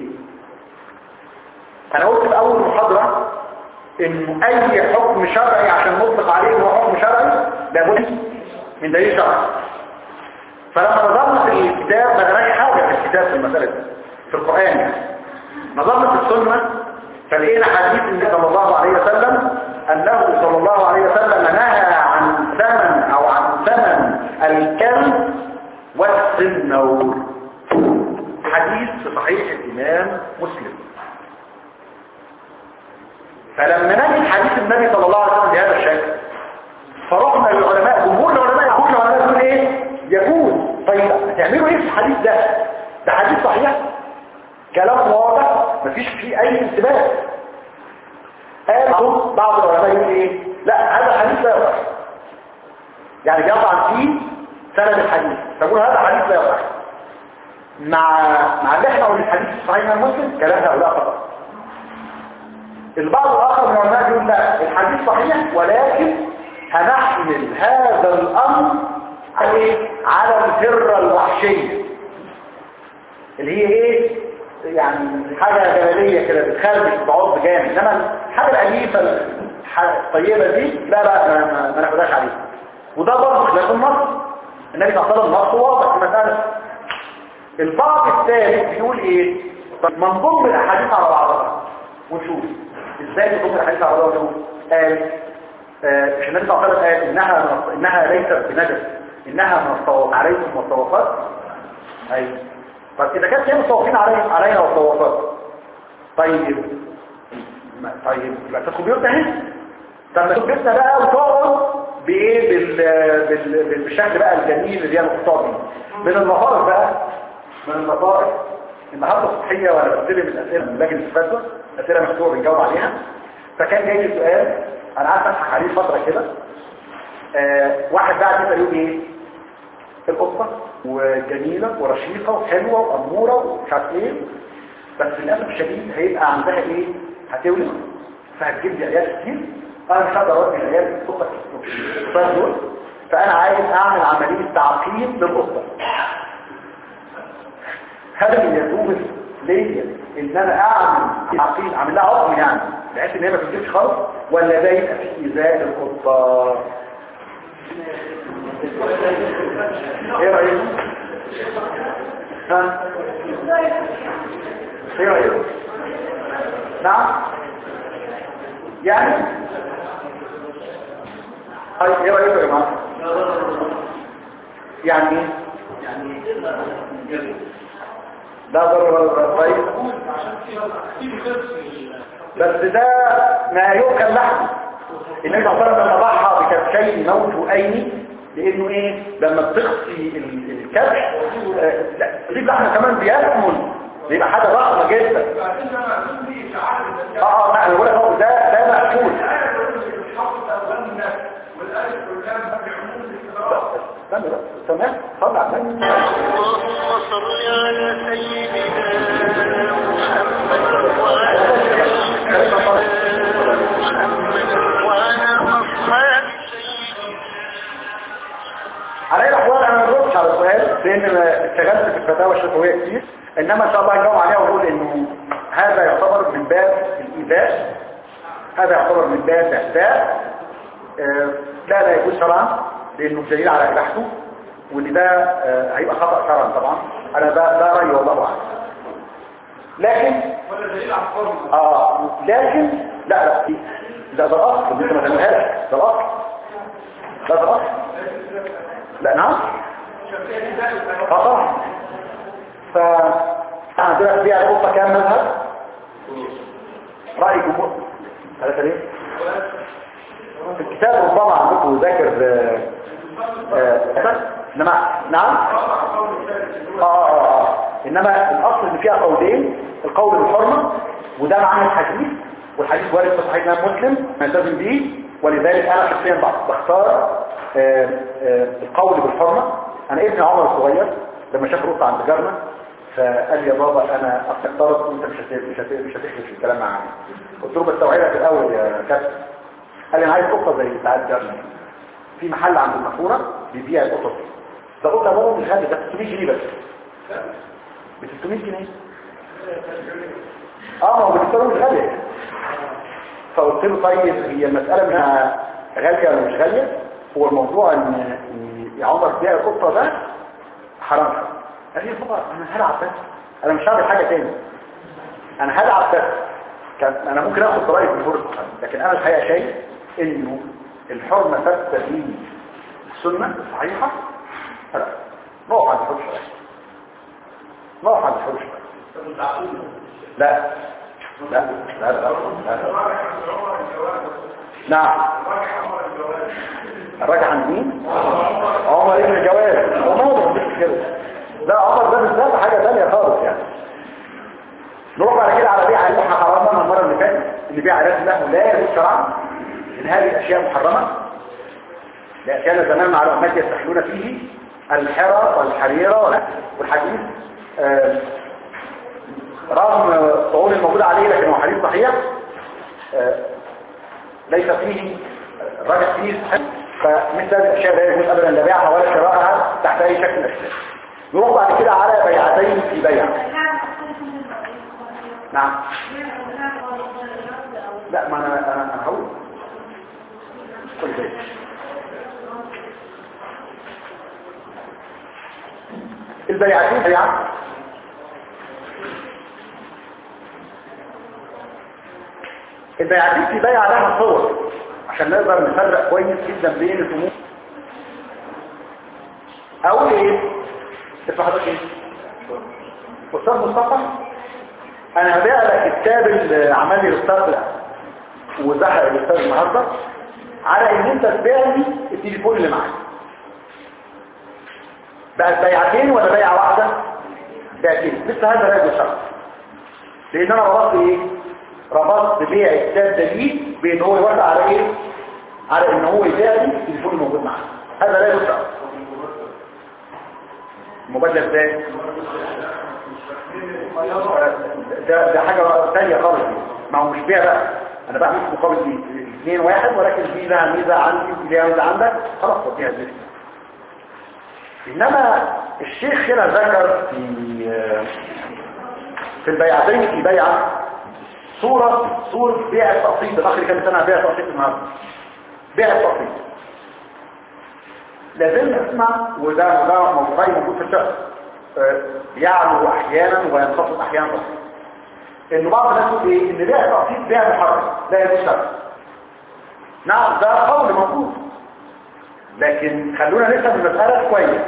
انا قلت في اول محاضرة انه اي حكم شرعي عشان نطلق عليه انه حكم شرعي لابد من دليل شرعي فلما نظرنا في الكتاب ما لقيناش حاجة في الكتاب في المسألة دي في القرآن يعني نظرنا في السنة فلقينا حديث النبي صلى الله عليه وسلم أنه صلى الله عليه وسلم نهى عن ثمن أو عن ثمن الكلب والسنور حديث في صحيح الامام مسلم فلما نجد حديث النبي صلى الله عليه وسلم بهذا الشكل فرحنا للعلماء جمهور العلماء يقول العلماء يقول ايه يجوز طيب هتعملوا ايه في الحديث ده ده حديث صحيح كلام واضح مفيش فيه اي انتباه قالوا بعض العلماء يقول ايه لا هذا الحديث لا يصح يعني بيطعن فيه سند الحديث فيقول هذا حديث لا يصح مع مع اللي احنا قلنا الحديث الصحيح من مسلم كلام هؤلاء خطأ البعض الآخر من العلماء يقول لا الحديث صحيح ولكن هنحمل هذا الأمر على إيه؟ على الهرة الوحشية اللي هي ايه يعني حاجة جمالية كده بتخربش بعض جامد انما الحاجة الأليفة الح- الطيبة دي لا لا ما, ما, ما ناخدهاش عليها وده برضه خلاف النص النبي صلى الله عليه وسلم نص واضح في المسألة البعض الثالث بيقول ايه طب ما نضم الاحاديث على بعضها ونشوف ازاي نضم الاحاديث على بعضها ونشوف قال آه، مش النبي صلى الله عليه وسلم قال انها من- انها ليست بنجس انها من الطواف عليكم والطوافات ايوه طب اذا كانت هي متوافقين علينا علينا والطوافات طيب ما- طيب يبقى تدخل بيوتنا اهي طب ما تدخل بيوتنا بقى وتقعد بايه بال... بال... بال- بالشكل بقى الجميل اللي هي المختار دي من المطارف بقى من المطارف النهارده الصبحيه وانا بستلم الاسئله من لجنه الفتوى اسئله مفتوحه بنجاوب عليها فكان جاي لي سؤال انا قعدت اضحك عليه فتره كده آه واحد بقى يسال يقول ايه القطه وجميله ورشيقه وحلوه واموره ومش عارف ايه بس للاسف الشديد هيبقى عندها ايه هتولد فهتجيب لي عيال كتير انا مش هقدر اودي العيال القطه القطه دول فانا عايز اعمل عمليه تعقيم للقطه هل يجوز ليا ان انا اعمل تعقيم اعمل لها عقم يعني بحيث ان هي ما تجيبش خالص ولا ده يبقى في ايذاء القطه ايه رايك ها ايه رايك نعم يعني طيب ايه رايكم يا جماعه يعني ايه يعني كده ده ضرر طيب بس ده ما يؤكل لحمه النبي صلى الله عليه وسلم لما ضحى بكبشين موجوئين لانه ايه لما بتخفي ال- الكبش آه، لا تجيب لحمه كمان بيكمل بيبقى حاجه ضخمه جدا اه اه لا انا بقول لك أهو ده ده مقفول استنى بس تمام صلى على النبي اللهم صل على سيدنا محمد وعلى آل محمد وعلى أصحاب سيدنا على اي الاحوال انا ما بردش على السؤال لان أنا اشتغلت في الفتاوى الشفويه كتير انما ان شاء الله هنجاوب عليها ونقول انه هذا يعتبر من باب الايذاء هذا يعتبر من باب الاعتداء آه، لا لا يجوز شرعا لانه دليل على اباحته وان ده آه، هيبقى خطا شرعا طبعا انا ده ده رايي والله اعلم لكن ولا دليل على الحرمه اه لكن لا لا لا ده الاصل انت ما تعملهاش ده الاصل لا ده الاصل لا نعم اه طبعا ف عندنا فيها القطه كام مذهب راي جمهور هذا ليه في الكتاب ربما عندكم ذاكر آه، آه، انما نعم آه, آه, آه. انما الاصل ان فيها قولين القول بالحرمه وده معنى الحديث والحديث وارد في صحيح الامام مسلم نلتزم به ولذلك انا شخصيا بخ- بختار آه آه القول بالحرمه انا ابن عمر الصغير لما شاف رقعه عند جارنا فقال لي يا بابا انا افترض وانت مش هت- مش هت- مش هتحلف في الكلام معايا قلت له بس توعيها في الاول يا كابتن قال لي انا عايز قطه زي بتاعت جارنا في محل عند المقوره بيبيع القطط ده قطه بابا مش غالي ده 600 جنيه بس ب 600 جنيه اه ما هو بالنسبه له مش غاليه فقلت له طيب هي المساله انها غاليه ولا مش غاليه هو الموضوع ان إن يا عمر بيع القطه ده حرام قال لي يا بابا انا هلعب بس انا مش هعمل حاجه تاني انا هلعب بس كان انا ممكن اخد برايك من فرصه لكن انا الحقيقه شايف انه الحرمه ثابته في السنه الصحيحه لا نقع عن الحكم الشرعي نقف عند الحروش لا لا لا لا, لا. نعم الراجع عن مين عمر ابن الجواد عمر مش كده لا عمر ده بالذات حاجه ثانيه خالص يعني نروح بعد كده على بيع اللي احنا حرمناها المره اللي فاتت اللي بيع علاج له لا يجوز شرعا ان هذه الاشياء محرمه لا كان زمان مع الامات يستحلون فيه الحرى والحريره والحديث آه، رغم الطعون الموجود عليه لكن هو حديث صحيح آه، ليس فيه الراجح فيه صحيح فمثل هذه الاشياء لا يجوز ابدا لا بيعها ولا شرائها تحت اي شكل من الاشكال نروح بعد كده على بيعتين في بيع نعم لا ما انا انا انا هقول كل شيء البيعتين بيع البيعتين في بيع لها صور عشان نقدر نفرق كويس جدا بين الامور اقول ايه اسمع حضرتك ايه استاذ مصطفى انا هبيع لك كتاب اللي عمل لي الاستاذ وزحق الاستاذ النهارده على ان انت تبيع لي التليفون اللي معاك بقت بيعتين ولا بيعه واحده بيعتين لسه هذا لا يجوز شرط لان انا ربطت ايه ربطت بيع الكتاب ده ليه بان هو يوافق على ايه على ان هو يبيع لي التليفون الموجود معاه هذا لا يجوز شرط مبادله ازاي ده ده حاجه ثانيه خالص ما هو مش بيع بقى انا بعمل مقابل دي اثنين واحد ولكن في لها ميزه عندي في لها ميزه عندك خلاص وديها الزفت انما الشيخ هنا ذكر في في البيعتين في بيعه صوره صوره بيع التقسيط الاخر كان سنه بيع التقسيط النهارده بيع التقسيط لازم نسمع وده وده موضوعي موجود في الشهر يعلو احيانا وينخفض احيانا بسيط انه بعض الناس يقول ايه ان بيع التقسيط بيع محرم لا يجوز شرعا نعم ده قول موجود لكن خلونا نفهم المسألة كويس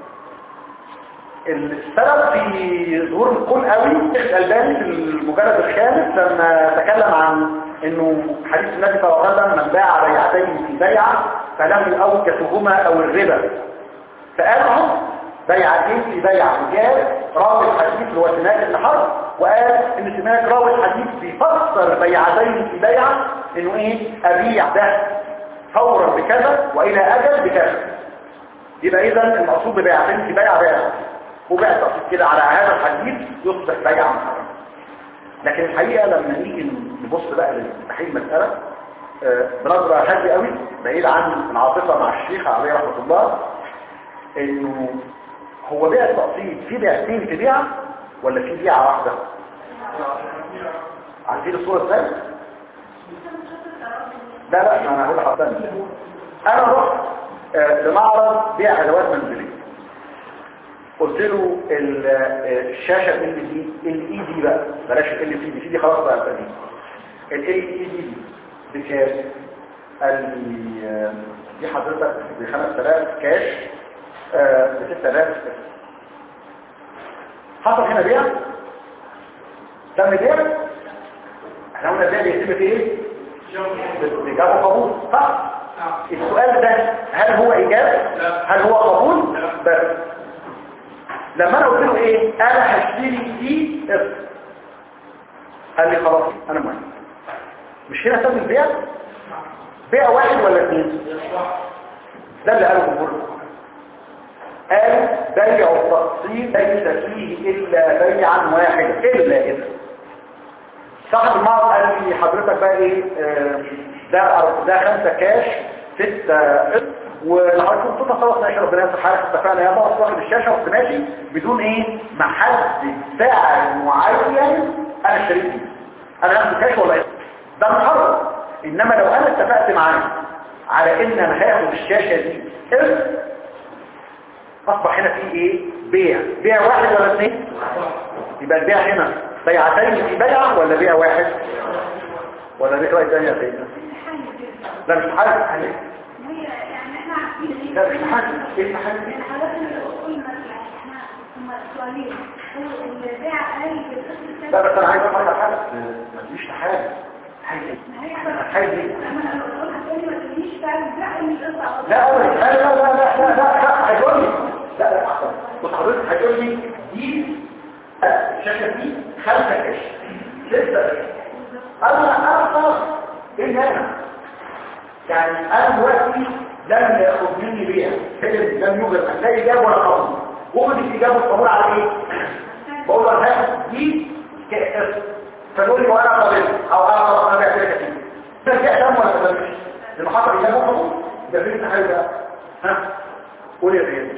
السبب في ظهور القول قوي الألباني في المجلد الخامس لما تكلم عن انه حديث النبي صلى الله عليه وسلم من باع بيعتين في بيعة فلم يؤوكسهما او الربا فقالهم بيعتين في بيعة وجاب راوي الحديث اللي هو سماك بن حرب وقال ان سماك راوي الحديث بيفسر بيعتين في بيعة انه ايه ابيع ده فورا بكذا والى اجل بكذا يبقى اذا المقصود ببيعتين في بيع بيع وبيع تقصد كده على هذا الحديث يصبح بيع محرم لكن الحقيقة لما نيجي نبص بقى لتحليل المسألة آه، بنظرة هادية قوي بعيد عن العاطفة مع الشيخ عليه رحمة الله انه هو بيع التقسيط في بيعتين في بيعة ولا في بيعة واحدة عارفين الصورة ازاي لا لا ما انا هقول لحضرتك انا رحت آه، لمعرض بيع ادوات منزليه قلت له ال- آه، الشاشه ال دي ال اي دي بقى بلاش ال سي دي دي خلاص بقى قديم ال اي دي بكام قال لي آه، دي حضرتك ب 5000 كاش ب 6000 حصل هنا بيع تم بيع احنا قلنا البيع بيتم في ايه إجابة قبول صح السؤال ده هل هو إجابة هل هو قبول بس لما أنا قلت له إيه أنا هشتري دي اس قال لي خلاص أنا معي مش هنا سبب البيع بيع واحد ولا اثنين ده اللي قاله الجمهور قال بيع التقسيط ليس فيه إلا بيعا واحدا إلا إذا صاحب المعرض قال لي حضرتك بقى ايه آه، ده أر- ده خمسة كاش ستة قسط ولحضرتك كنت خلاص ماشي ربنا يسر حالك اتفقنا يا بقى واخد الشاشة ورحت ماشي بدون ايه محدد سعر معين انا اشتريت فيه انا هاخد كاش ولا ايه ده محرم انما لو انا اتفقت معاه على ان انا هاخد الشاشة دي قسط اصبح هنا في ايه بيع بيع واحد ولا اثنين يبقى البيع هنا بيعتين في بيع ولا بيع واحد ولا بيع واحد تاني يا سيدنا لا مش محل هي يعني احنا عارفين لا مش محل ايه المحل الحالات اللي قلنا يعني احنا هما سؤالين هو البيع قال بالقسم الثاني لا بس انا عايز اقول لك حاجه ما تجيش تحارب حاجه ما هي بس- حاجه ليه لما انا بقول هتقولي ما تقوليش فعلا البيع ان القصه لا أول لا لا لا لا لا لا لا هيقول لي لا لا أحسن بص حضرتك هيقول لي دي الشاشة دي خمسة كاش ستة كاش أنا أنا خلاص إيه اللي أنا يعني أنا دلوقتي لم ياخد مني بيع فيلم لم يوجد لا إجابة ولا قبول وجد الإجابة والقبول على إيه؟ بقول له ها دي كاس فنقول لي وأنا قابل أو أنا قابل أنا بعت لك كتير ده كده دم ولا ما لما حصل إجابة وقبول ده فين حاجة بقى ها قول يا ريت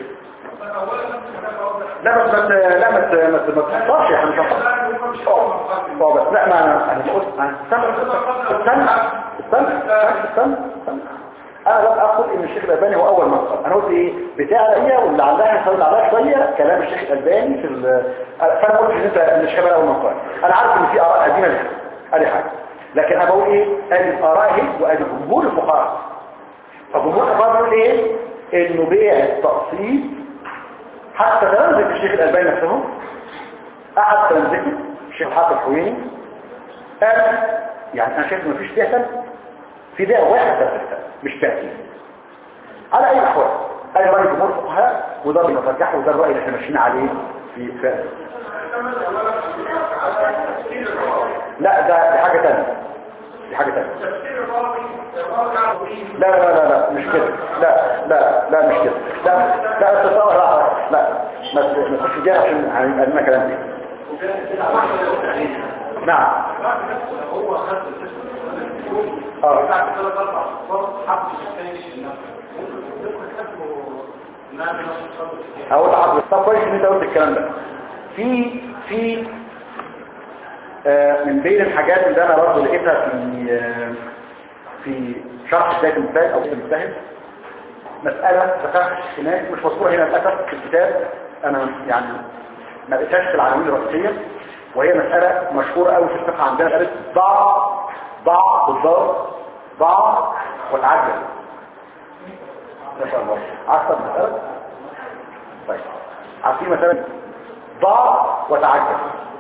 لا بس بس لا ما ت- ما ت- ما تحصلش يا حبيبي اه بس لا ما انا انا بقول انا استنى استنى استنى استنى استنى استنى انا لم اقل ان الشيخ الالباني هو اول من قال انا قلت ايه بتاع هي واللي عندها يحاول عليها شويه كلام الشيخ الالباني في ال- فانا قلت ان انت ان الشيخ الالباني اول من قال انا عارف ان في اراء قديمه لها ادي حاجه لكن انا بقول ايه ادي الاراء اهي وادي جمهور الفقهاء فجمهور الفقهاء بيقول ايه انه بيع التقسيط حتى تنزل الشيخ الألباني نفسه أحد تنزله الشيخ حافظ الحويني قال يعني أنا شايف مفيش بيع تاني في بيع واحد بس مش تأكيد على أي أحوال أي رأي جمهور الفقهاء وده اللي بنرجحه وده الرأي اللي احنا ماشيين عليه في فعل لا ده دي حاجة تانية دي حاجة تانية لا لا لا لا مش كده لا لا لا مش كده لا لا تتصور لا لا ما ت- ما تخش جاي عشان هيبقى لنا كلام فيه نعم اه اقول لحضرتك طب كويس ان انت قلت الكلام ده في في آه، من بين الحاجات اللي انا برضه لقيتها في آه، في شرح بدايه المثال او في المجتهد مساله ذكرها هناك مش مذكوره هنا للاسف في الكتاب انا يعني ما لقيتهاش في العناوين الرئيسيه وهي مساله مشهوره قوي في الفقه عندنا مساله ضع ضع بالضبط ضع وتعجل ما شاء الله عارفه المساله طيب عارفين مثلا ضع وتعجل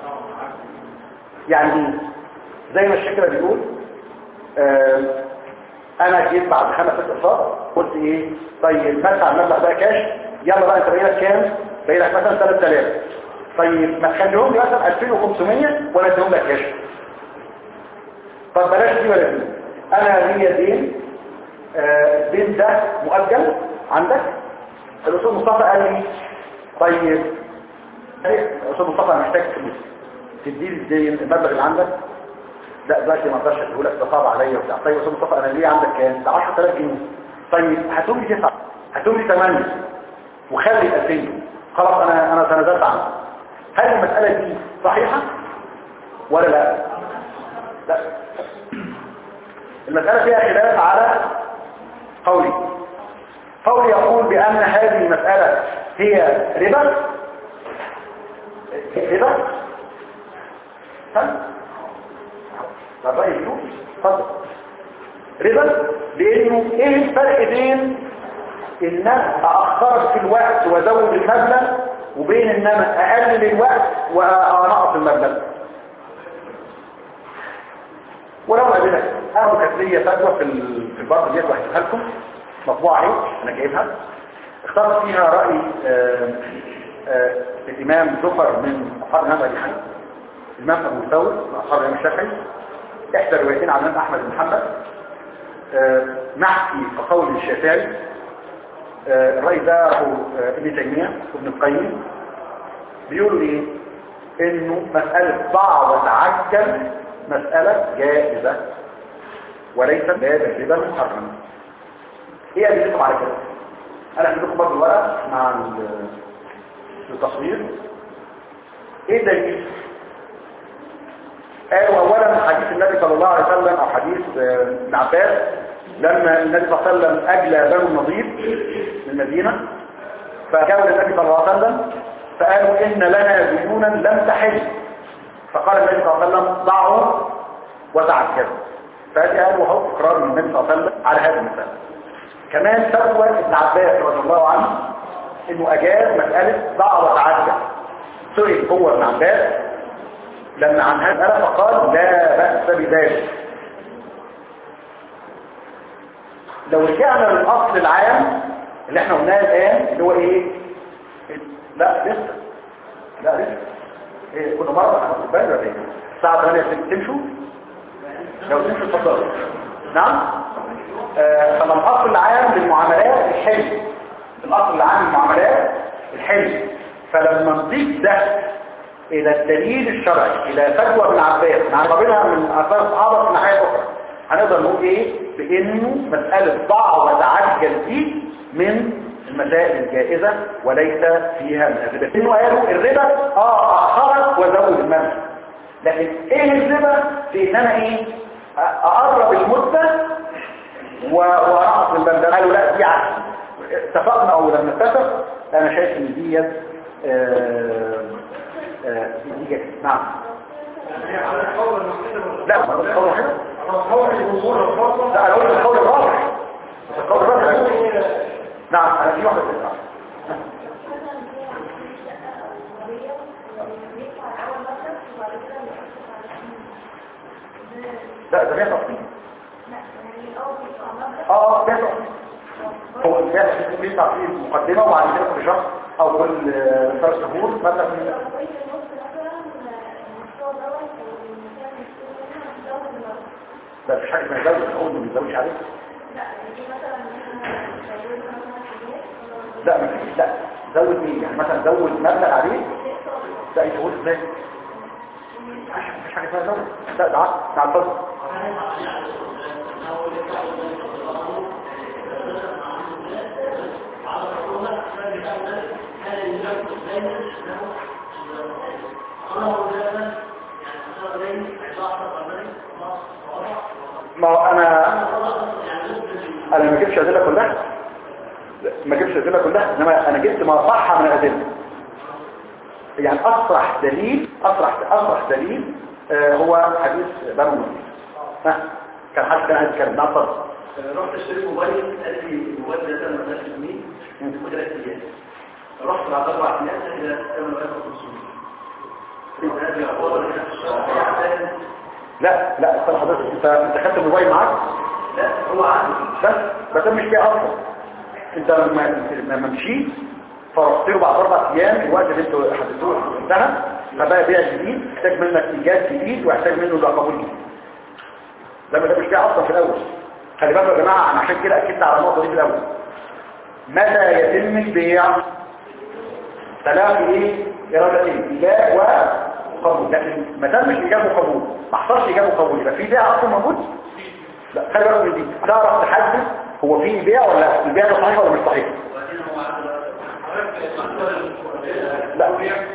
يعني ايه زي ما الشكرة بيقول آه انا جيت بعد خمس ست اقساط قلت ايه طيب بدفع المبلغ ده كاش يلا بقى انت باقي لك كام باقي لك مثلا 3000 طيب ما تخليهم لي مثلا 2500 ولا اديهم لك كاش طب بلاش دي ولا دي انا ليا دين آه، الدين ده مؤجل عندك الاستاذ مصطفى قال لي طيب الاستاذ مصطفى أنا محتاج فلوس تدي لي الدين المبلغ اللي عندك لا دلوقتي ما اقدرش اديه لك ده صعب عليا وبتاع طيب يا استاذ مصطفى انا ليه عندك كام ده 10000 جنيه طيب هاتهم لي 9 هاتهم لي 8 وخلي 2000 خلاص انا انا تنازلت عنه هل المساله دي صحيحه ولا لا لا المساله فيها خلاف على قولي قولي يقول بان هذه المساله هي ربا ربا ها الرأي يقول اتفضل ربا لانه ايه الفرق بين ان انا اخرت في الوقت وازود المبلغ وبين ان انا اقلل الوقت وانقص المبلغ ولو قابلك انا كانت ليا فتوى في ال- في البرد ديت وهجيبها لكم مطبوعه اهي انا جايبها اخترت فيها راي آه، آه، الامام زفر من اصحاب الامام ابي حنيفه الامام ابو ثور من اصحاب الامام الشافعي احدى الروايتين عن الامام احمد بن محمد آه، نحكي كقول الشافعي آه، الراي ده هو آه، ابن تيميه وابن القيم بيقولوا ايه انه مساله ضع وتعجل مساله جائزه وليس باب الربا المحرم ايه ادلتكم على كده انا هديكم برضه ورقه مع ال- التصوير ايه الدليل قالوا اولا حديث النبي صلى الله عليه وسلم او حديث آه، ابن عباس لما النبي صلى الله عليه وسلم اجلى بنو النضير من المدينه فجاءوا للنبي صلى الله عليه وسلم فقالوا ان لنا ديونا لم تحل فقال النبي صلى الله عليه وسلم ضعوا وتعجلوا فهذه قالوا هو اقرار من النبي صلى الله عليه وسلم على هذا المثال كمان فتوى ابن عباس رضي الله عنه انه اجاز مساله ضع وتعجل سئل هو ابن عباس لما عن هذا فقال لا بأس بذلك لو رجعنا للأصل العام اللي احنا قلناه الآن اللي هو ايه لا لسه لا لسه ايه كل مرة احنا بالي ولا ايه الساعة 8 تمشوا لو تمشوا اتفضلوا نعم آه طبعا الأصل العام للمعاملات الحلم الأصل العام للمعاملات الحلم فلما نضيف ده إلى الدليل الشرعي إلى فتوى ابن عباس نعربينها من أثار الصحابة في ناحية أخرى هنقدر نقول إيه بإنه مسألة ضع وتعجل دي من المسائل الجائزة وليس فيها من الربا إنه قالوا الربا آه أخرت وزود المال لكن إيه الربا في إن أنا إيه أقرب المدة و- وأنقص المال قالوا لا دي عكس اتفقنا أو لم نتفق أنا شايف إن دي آه، آه، دي جائزة نعم يعني على القول المحدد لا ما ده القول واحد القول الجمهور الخاصة لا انا قلت القول الرابع بس القول الرابع نعم انا في واحده كده لا ده بيحصل اه بيحصل هو بيحصل بيطلع فيه مقدمه وبعد كده كل شهر او كل آه، ثلاث شهور مثلا لا مفيش حاجه اسمها يزود الاول ما بيزودش عليه لا مفيش لا زود مين يعني مثلا زود مبلغ عليه لا يزود ازاي مفيش حاجه اسمها زود لا ده عقد تعال اتفضل ما هو انا انا ما جبتش ادله كلها ما جبتش ادله كلها انما انا جبت ما صح من الادله يعني اصرح دليل اصرح اصرح دليل آه هو حديث بنو النضير ها كان حد كان يتكلم نعم اتفضل رحت اشتري موبايل قال لي الموبايل ده ثمنه 1000 جنيه وثلاث ايام رحت بعد اربع ايام الى ثمنه 1500 هذا يعتبر هنا في الشرع لا لا استنى حضرتك انت انت خدت الموبايل معاك لا هو عندي بس ما تمش فيه اصلا انت لما لما مشيت فرحت له بعد اربع ايام الوقت اللي انتوا حددوه انتهى فبقى بيع جديد يحتاج منك ايجاد جديد ويحتاج منه ده قبول جديد ده ما تمش فيه اصلا في الاول خلي بالكم يا جماعه انا عشان كده اكدت على النقطه دي في الاول متى يتم البيع ثلاث ايه ارادتين ايجاب وقبول لكن ما تمش ايجاب وقبول ما حصلش ايجاب وقبول يبقى في بيع اصلا موجود لا خلي بالك من دي تعرف تحدد هو في بيع ولا لا البيع ده صحيح ولا مش صحيح لا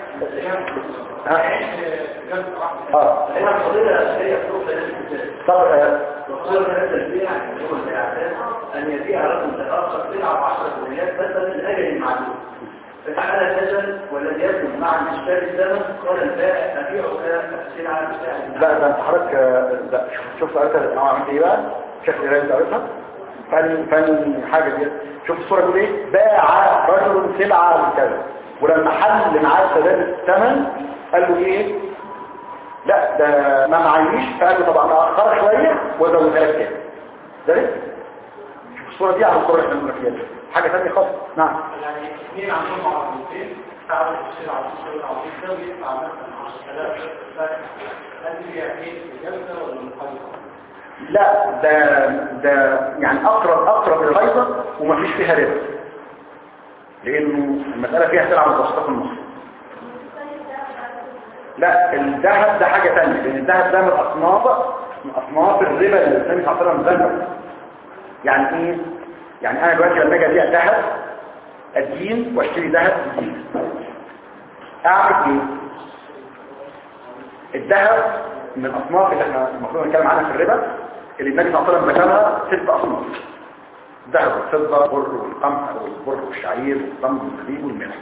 ها اه هنا القضيه هي فروق بين الكتاب طب آه، وقال هذا البيع هو الاعداد ان يبيع رجل تاخر سلعه ب 10 جنيهات بدلا من اجل معلوم فتعالى الأجل والذي يكون مع المشتري الزمن قال البائع أبيعك السلعة بسعر لا ده انت حضرتك آه، لا شوف شوف قريتها انا عملت ايه بقى شكل قرايه انت قريتها فن فن حاجه دي شوف الصوره بيقول ايه باع رجل سلعه بكذا ولما حل معاه سداد الثمن قال له ايه لا ده ما معيش فقال له طبعا اخر شويه وزودها لك تاني ده ليه شوف الصوره دي على الصوره اللي احنا كنا فيها حاجه ثانيه خالص نعم يعني اثنين عندهم عربيتين تعرف تشتري عربية عربية ده ويدفع مثلا 10000 هل دي يعني جلسة ولا مخالفة؟ لا ده ده يعني اقرب اقرب للغيظه ومفيش فيها ربا لانه المساله فيها سلعه متوسطه في النص لا الذهب ده حاجه ثانيه لان الذهب ده من اصناف من اصناف الربا اللي الاسلام صلى الله عليه وسلم يعني ايه يعني انا دلوقتي لما اجي ابيع ذهب قديم واشتري ذهب جديد اعمل ايه الذهب من الاصناف اللي احنا المفروض نتكلم عنها في الربا اللي النبي صلى الله عليه وسلم ذكرها ست اصناف الذهب والفضه والبر والقمح والبر والشعير والتمر والزبيب والملح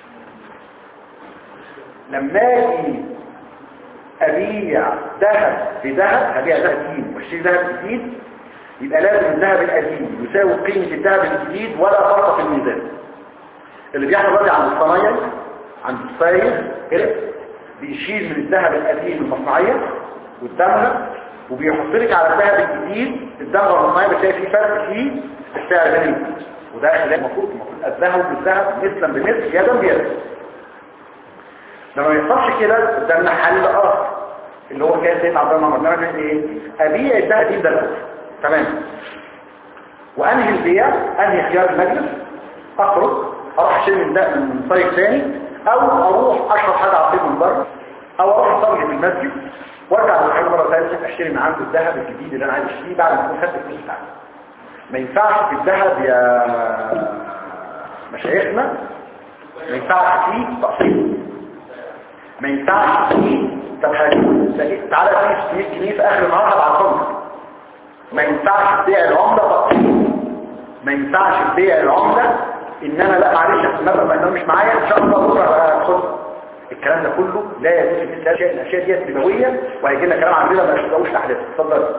لما اجي ابيع ذهب بذهب هبيع ذهب قديم واشتري ذهب جديد يبقى لازم الذهب القديم يساوي قيمه الذهب الجديد ولا فرق في الميزان اللي بيحصل دلوقتي عند الصنايع عند الصايغ كده بيشيل من الذهب القديم المصنعيه والدمغه وبيحط لك على الذهب الجديد الدمغه المصنعيه بتلاقي فيه فرق في السعر بين الاثنين وده خلاف المفروض المفروض الذهب بالذهب مثلا بمثل يدا بيد لما ما يحصلش كده قدامنا حل اخر اللي هو كان سيد عبد الله مرمى قال ايه ابيع الذهب القديم ده الاول تمام وانهي البيع انهي خيار المجلس اخرج اروح اشتري من ده من طريق ثاني او اروح اشرب حاجه عصير من بره او اروح اصلي في المسجد وارجع للحاجه مره ثالثه اشتري من عنده الذهب الجديد اللي انا عايز اشتريه بعد ما اكون خدت الفلوس بتاعتي ما ينفعش في الذهب يا مشايخنا ما ينفعش فيه تقسيط ما ينفعش فيه طب هتقول تعالى فيه 100 جنيه في اخر النهار هبعتهم لك ما ينفعش بيع العمله تقسيط ما ينفعش بيع العمله ان انا لا معلش المبلغ ما انا مش معايا ان شاء الله بكره هاخدها الكلام ده كله لا يجوز في مثل الاشياء الاشياء دي ربويه وهيجي لنا كلام عن الربا ما تبقوش تحديث اتفضل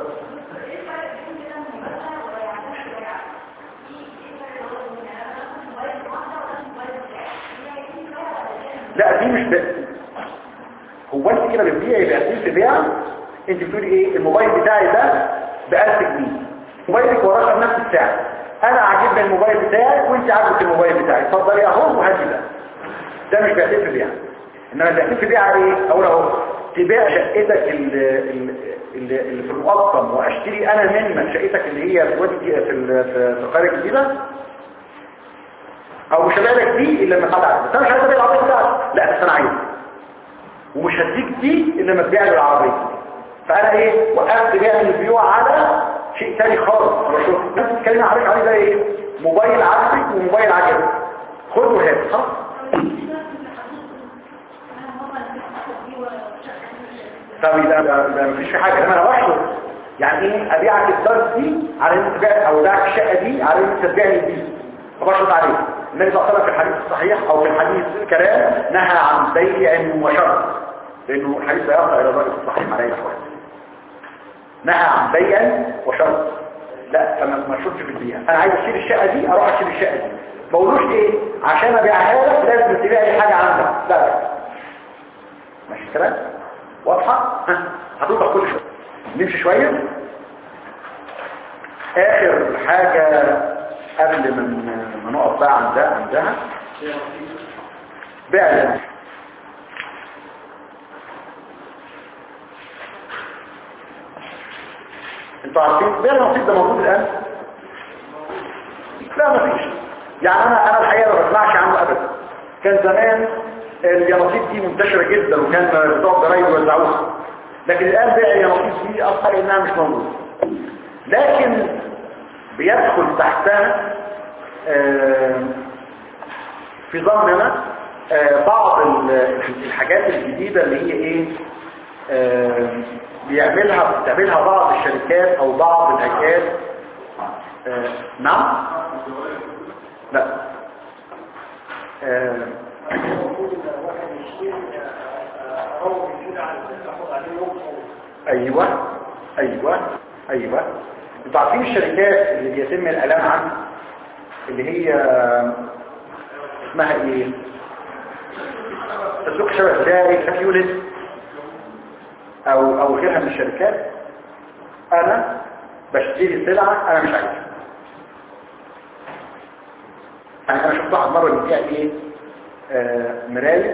لا دي مش بس هو انت كده بتبيعي بأسيس في بيع انت بتقولي ايه الموبايل بتاعي ده ب 1000 جنيه موبايلك وراه نفس السعر انا عاجبني الموبايل بتاعك وانت عاجبك الموبايل بتاعي اتفضلي اهو وهاتي ده ده مش بأسيس في بيع انما بأسيس في بيع ايه اقول اهو تبيع شقتك اللي, اللي, اللي في المقطم واشتري انا منك شقتك اللي هي في وادي في ال- في في القريه الجديده او مش هبيع لك دي الا لما تبيع بس انا مش عايز ابيع العربيه بتاعتي لا بس انا عايز ومش هديك دي الا لما تبيع لي العربيه فانا ايه وقفت بيع البيوع على شيء تاني خالص انا شوف نفس الكلمه عليك عليه ده ايه موبايل عجبك وموبايل عجبك خد وهات خلاص طب ده ده ده مفيش في حاجه انا بحشر يعني ايه ابيعك الدرس دي على ان تبيع او ابيعك الشقه دي على ان تبيعني دي فبشرط عليه النبي صلى الله عليه وسلم في الحديث الصحيح او في الحديث الكلام نهى عن بيع وشرط لانه الحديث لا يقع الى الراجل الصحيح عليه الاخوان نهى عن بيع وشرط لا فما ما شرطش في البيع انا عايز اشتري الشقه دي اروح اشتري الشقه دي ما بقولوش ايه عشان ابيعها لك لازم تبيع لي حاجه عندك لا لا ماشي الكلام واضحه ها هتوضح كل شويه نمشي شويه اخر حاجه قبل ما ما نقف بقى عند ده عندها بيع النفس انتوا عارفين بيع النصيب ده موجود الان لا مفيش يعني انا انا الحقيقه ما بسمعش عنه ابدا كان زمان اليانصيب دي منتشره جدا وكان بتوع الضرايب يوزعوها لكن الان بيع اليانصيب دي اصلا انها مش موجوده لكن بيدخل تحتها آه، في ظننا آه، بعض ال- الحاجات الجديدة اللي هي ايه آه، بيعملها بتعملها بعض الشركات او بعض الهيئات آه، نعم لا آه، ايوه ايوه ايوه انتوا عارفين الشركات اللي بيتم الاعلان عنها اللي هي اسمها ايه تسوق شبه داري كيولت او او غيرها من الشركات انا بشتري سلعه انا مش عايزها يعني انا شفت واحد مره بيبيع ايه آه مرايه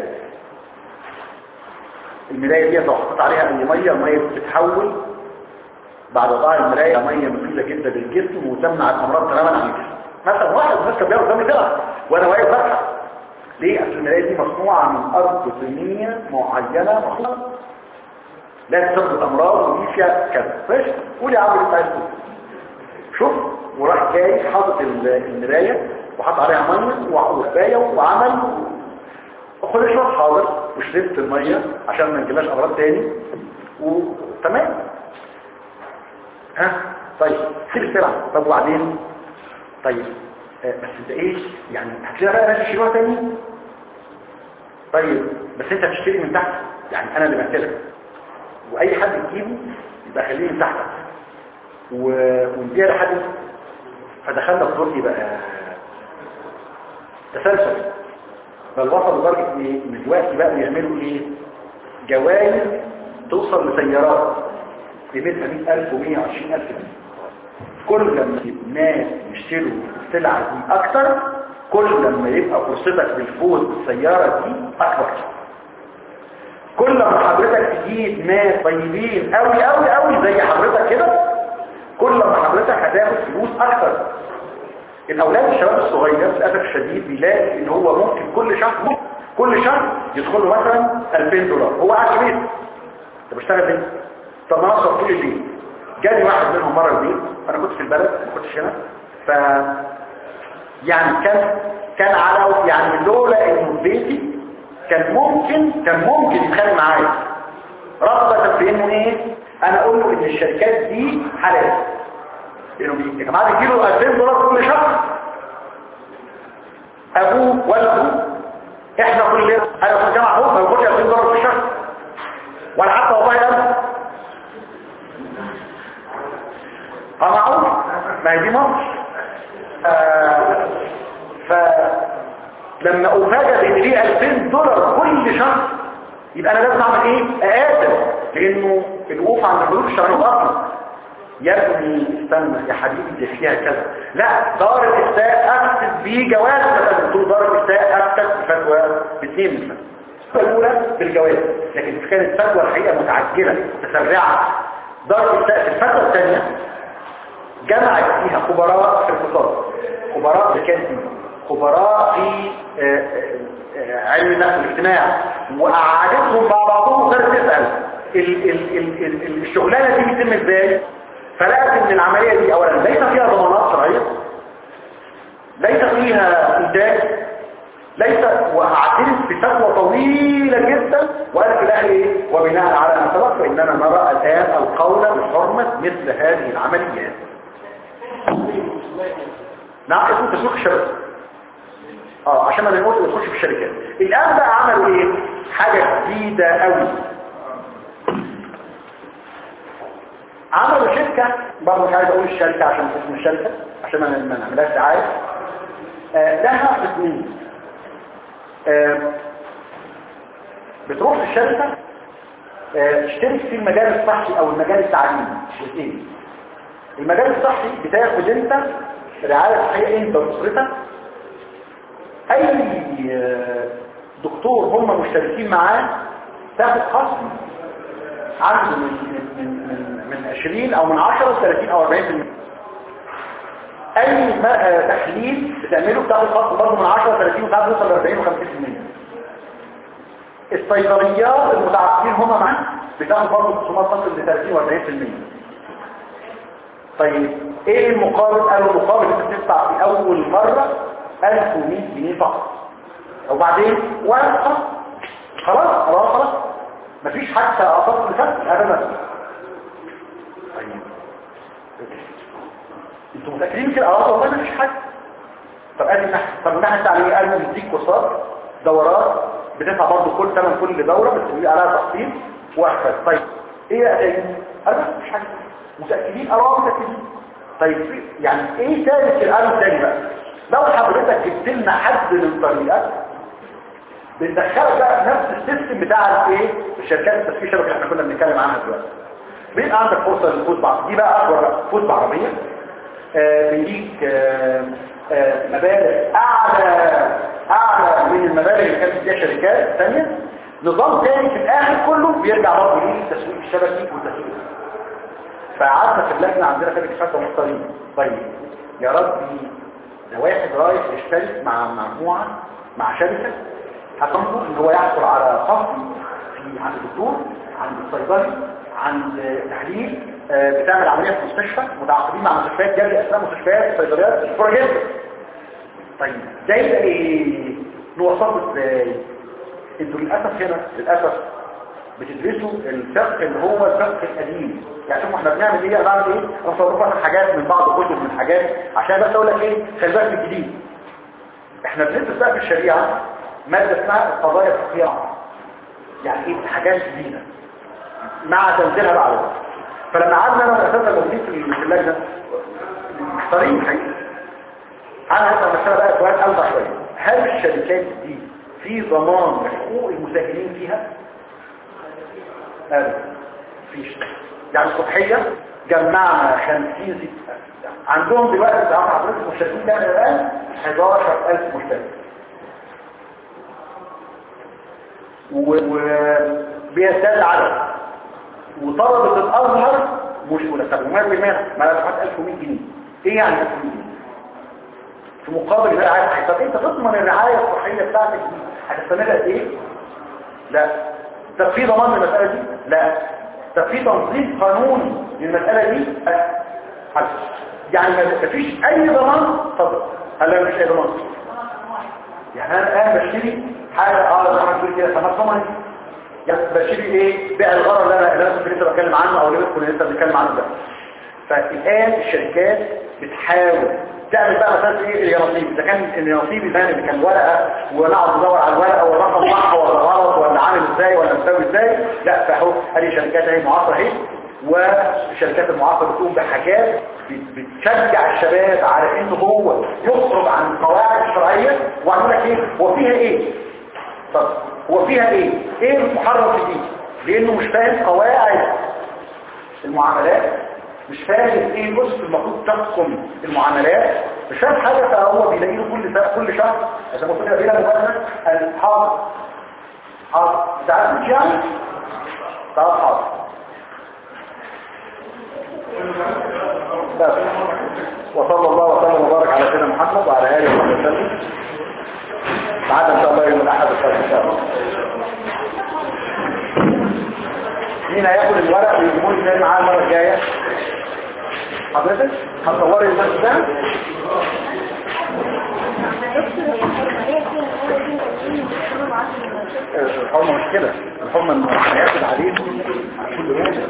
المرايه دي لو حطيت عليها اي ميه الميه بتتحول بعد وضع المرايه ميه مفيده جدا للجسم وتمنع الامراض تماما عن الجسم مثلا واحد الناس كان بياخد دم كده وانا واقف بضحك ليه اصل المرايه دي مصنوعه من ارض طينيه معينه مخصوصه لا تسبب امراض ودي فيها كذا ماشي قول يا عم اللي انت عايز تقوله شوف وراح جاي حاطط ال- المرايه وحط عليها ميه وكبايه وعمل وخد اشرب حاضر وشربت الميه عشان ما نجيبهاش امراض تاني وتمام ها طيب سيب السلعه طب وبعدين طيب آه، بس انت ايه يعني هتلاقي بقى ناس يشتروها تاني طيب بس انت هتشتري من تحت يعني انا اللي بمثلك واي حد يجيبه يبقى خليه من تحتك و- ونبيع لحد فدخلنا في دور ايه بقى تسلسل بل وصلوا لدرجه ايه ان دلوقتي بقى يعملوا ايه جوائز توصل لسيارات قيمتها 100000 و120000 جنيه كل لما الناس يشتروا السلعه دي اكتر كل لما يبقى فرصتك بالفوز بالسياره دي اكبر كل ما حضرتك تجيب ناس طيبين قوي قوي قوي زي حضرتك كده كل ما حضرتك هتاخد فلوس اكتر الاولاد الشباب الصغير للاسف الشديد بيلاقي ان هو ممكن كل شهر كل شهر يدخل له مثلا 2000 دولار هو قاعد في بيته طب اشتغل ليه طب ما اصرف طول الليل جاني واحد منهم مره البيت انا كنت في البلد ما كنتش هنا ف يعني كان كان على يعني لولا انه في بيتي كان ممكن كان ممكن يتخانق معايا رغبة في انه ايه انا اقول له ان الشركات دي حلال لانه بي- يا جماعه بيجيله 2000 دولار كل شهر ابوه والده احنا كلنا انا في الجامعه اهو ما باخدش 2000 دولار في الشهر ولا حتى والله انا اه معقول ما هي دي مصر آه، فلما افاجئ بان ليه 2000 دولار كل شهر يبقى انا لازم اعمل ايه اقاتل لانه الوقوف عند الحدود الشرعيه اصلا يا ابني استنى يا حبيبي دي فيها كذا لا دار الافتاء اكتب بيه جواز مثلا تقول دار الافتاء اكتب فتوى باثنين مثلا الفتوى الاولى بالجواز لكن كانت فتوى الحقيقه متعجله متسرعه دار الافتاء في الفتوى الثانيه جمعت فيها خبراء في الاقتصاد خبراء في كانتين خبراء في آه، آه، علم النفس والاجتماع وقعدتهم مع بعضهم وصارت تسأل ال- ال- ال- ال- الشغلانة دي بتتم ازاي فلقت ان العملية دي اولا ليس فيها ضمانات شرعية ليس فيها انتاج ليس وقعدت في فتوى طويلة جدا وقال في الاخر ايه وبناء على ما سبق فاننا نرى الان القول بحرمة مثل هذه العمليات نعم اسمه تسويق الشبكة اه عشان ما نقول نخش في الشركات الان بقى عملوا ايه حاجة جديدة قوي عملوا شركة برضه مش عايز اقول الشركة عشان اسم الشركة عشان ما ما نعملهاش دعاية آه لها اثنين آه بتروح الشركة آه تشترك في المجال الصحي او المجال التعليمي الاثنين المجال الصحي بتاخد انت رعاية صحية انت واسرتك اي آه، دكتور هم مشتركين معاه تاخد خصم عنده من من من من 20 او من 10 ل 30 او 40% اي م- آه، تحليل بتعمله بتاخد خصم برضه من 10 ل 30 وساعات بيوصل ل 40 و 50% الصيدليات المتعاقدين هم معاه بتاخد برضه خصومات تصل ل 30 و 40% طيب ايه المقابل قالوا المقابل انت بتدفع في اول مرة 1100 جنيه فقط وبعدين ولا خلاص خلاص خلاص خلاص مفيش حتى اقساط لفتح ابدا طيب انتوا متاكدين كده اه والله مفيش حاجه طب ادي الناحيه طب الناحيه التعليميه قالوا بنديك كورسات دورات بتدفع برضه كل ثمن كل دوره بس بيبقى عليها تخفيض وهكذا طيب ايه يا تاني قالوا لا، مفيش حاجه متاكدين اه متاكدين طيب في- يعني ايه ثالث الامر الثاني بقى لو حضرتك جبت لنا حد من طريقك بندخلك بقى في نفس السيستم بتاع الايه الشركات التسويق الشبكه اللي احنا كنا بنتكلم عنها دلوقتي بيبقى عندك فرصه للفوز بعض دي بقى اكبر فوز بعربيه آه، بيديك آه، آه، مبالغ اعلى اعلى من المبالغ اللي كانت فيها شركات ثانيه نظام تاني في الاخر كله بيرجع برضه للتسويق الشبكي والتسويق فقعدنا في اللجنه عندنا كانت فتره محترمين طيب يا ربي ده واحد رايح يشترك مع مجموعه مع شركه هتنظر ان هو يحصل على خصم في عند الدكتور عند الصيدلي عند تحليل آه، بتعمل عمليه في مستشفى متعاقدين مع مستشفيات جاري اسماء مستشفيات صيدليات مشهوره جدا طيب ده يبقى ايه نوصفه ازاي انتوا للاسف هنا للاسف بتدرسوا الفقه اللي هو الفقه القديم يعني شوفوا احنا بنعمل ايه انا بعمل ايه انا بصرف لك حاجات من بعض كتب من حاجات عشان بس اقول لك ايه خلي بالك من الجديد احنا بندرس بقى في الشريعه ماده اسمها القضايا الفقهيه يعني ايه حاجات جديده مع تنزيلها بعد ذلك فلما قعدنا انا والاساتذه الموجودين في في اللجنه محتارين حقيقه انا هسال المساله بقى سؤال اوضح شويه هل الشركات دي في ضمان لحقوق المساكنين فيها ابدا مفيش يعني الصبحيه جمعنا 50 ست عندهم دلوقتي انت عارف حضرتك المشتركين كام الان 11000 مشترك وبيزداد العدد وطلبة الازهر مش مرتب وما بالمال ما لها 1100 جنيه ايه يعني 1100 جنيه في مقابل الرعايه الصحيه طب انت تضمن الرعايه الصحيه بتاعتك دي هتستمر قد ايه لا طب في ضمان للمساله دي لا طب في تنظيم قانوني للمساله دي لا حل. يعني ما فيش اي ضمان اتفضل هل لا مفيش اي ضمان يعني انا الان بشتري حاجه اه زي ما تقول كده تمام يعني بشتري ايه بيع الغرض اللي انا اللي انا كنت لسه بتكلم عنه او اللي كنا لسه بنتكلم عنه ده فالان الشركات بتحاول تعمل بقى مثلا ايه اليانصيب اذا كان اليانصيب يبان اللي كان ورقه ونقعد ندور على الورقه والرقم صح ولا غلط ولا عامل ازاي ولا مساوي ازاي لا فاهو هذه شركات اهي معاصره اهي والشركات المعاصره بتقوم بحاجات بتشجع الشباب على ان هو يخرج عن القواعد الشرعيه وعمل لك ايه هو فيها ايه طب هو فيها ايه ايه المحرم في دي لانه مش فاهم قواعد المعاملات مش فاهم ايه الاسس المفروض تحكم المعاملات مش فاهم حاجه فهو بيلاقي له كل سنه كل شهر عشان ما كنا بينا مباشره الحاضر حاضر انت عارف مش يعني طب حاضر بس وصلى الله وسلم وبارك على سيدنا محمد وعلى اله وصحبه وسلم بعد ان شاء الله يوم الاحد القادم ان شاء الله مين هياخد الورق ويجيبوني تاني معاه المره الجايه حضرتك هتصوري الماتش ده الحرمه مش كده الحرمه ان هياخد عليه كل واحد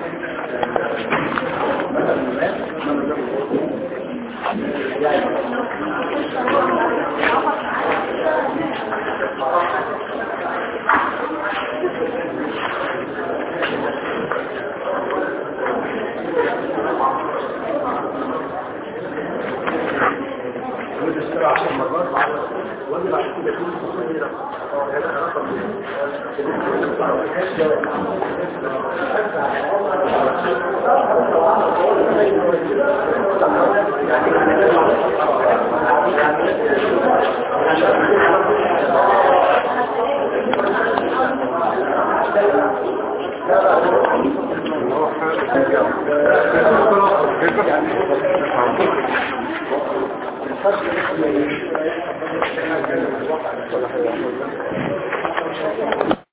Thank you.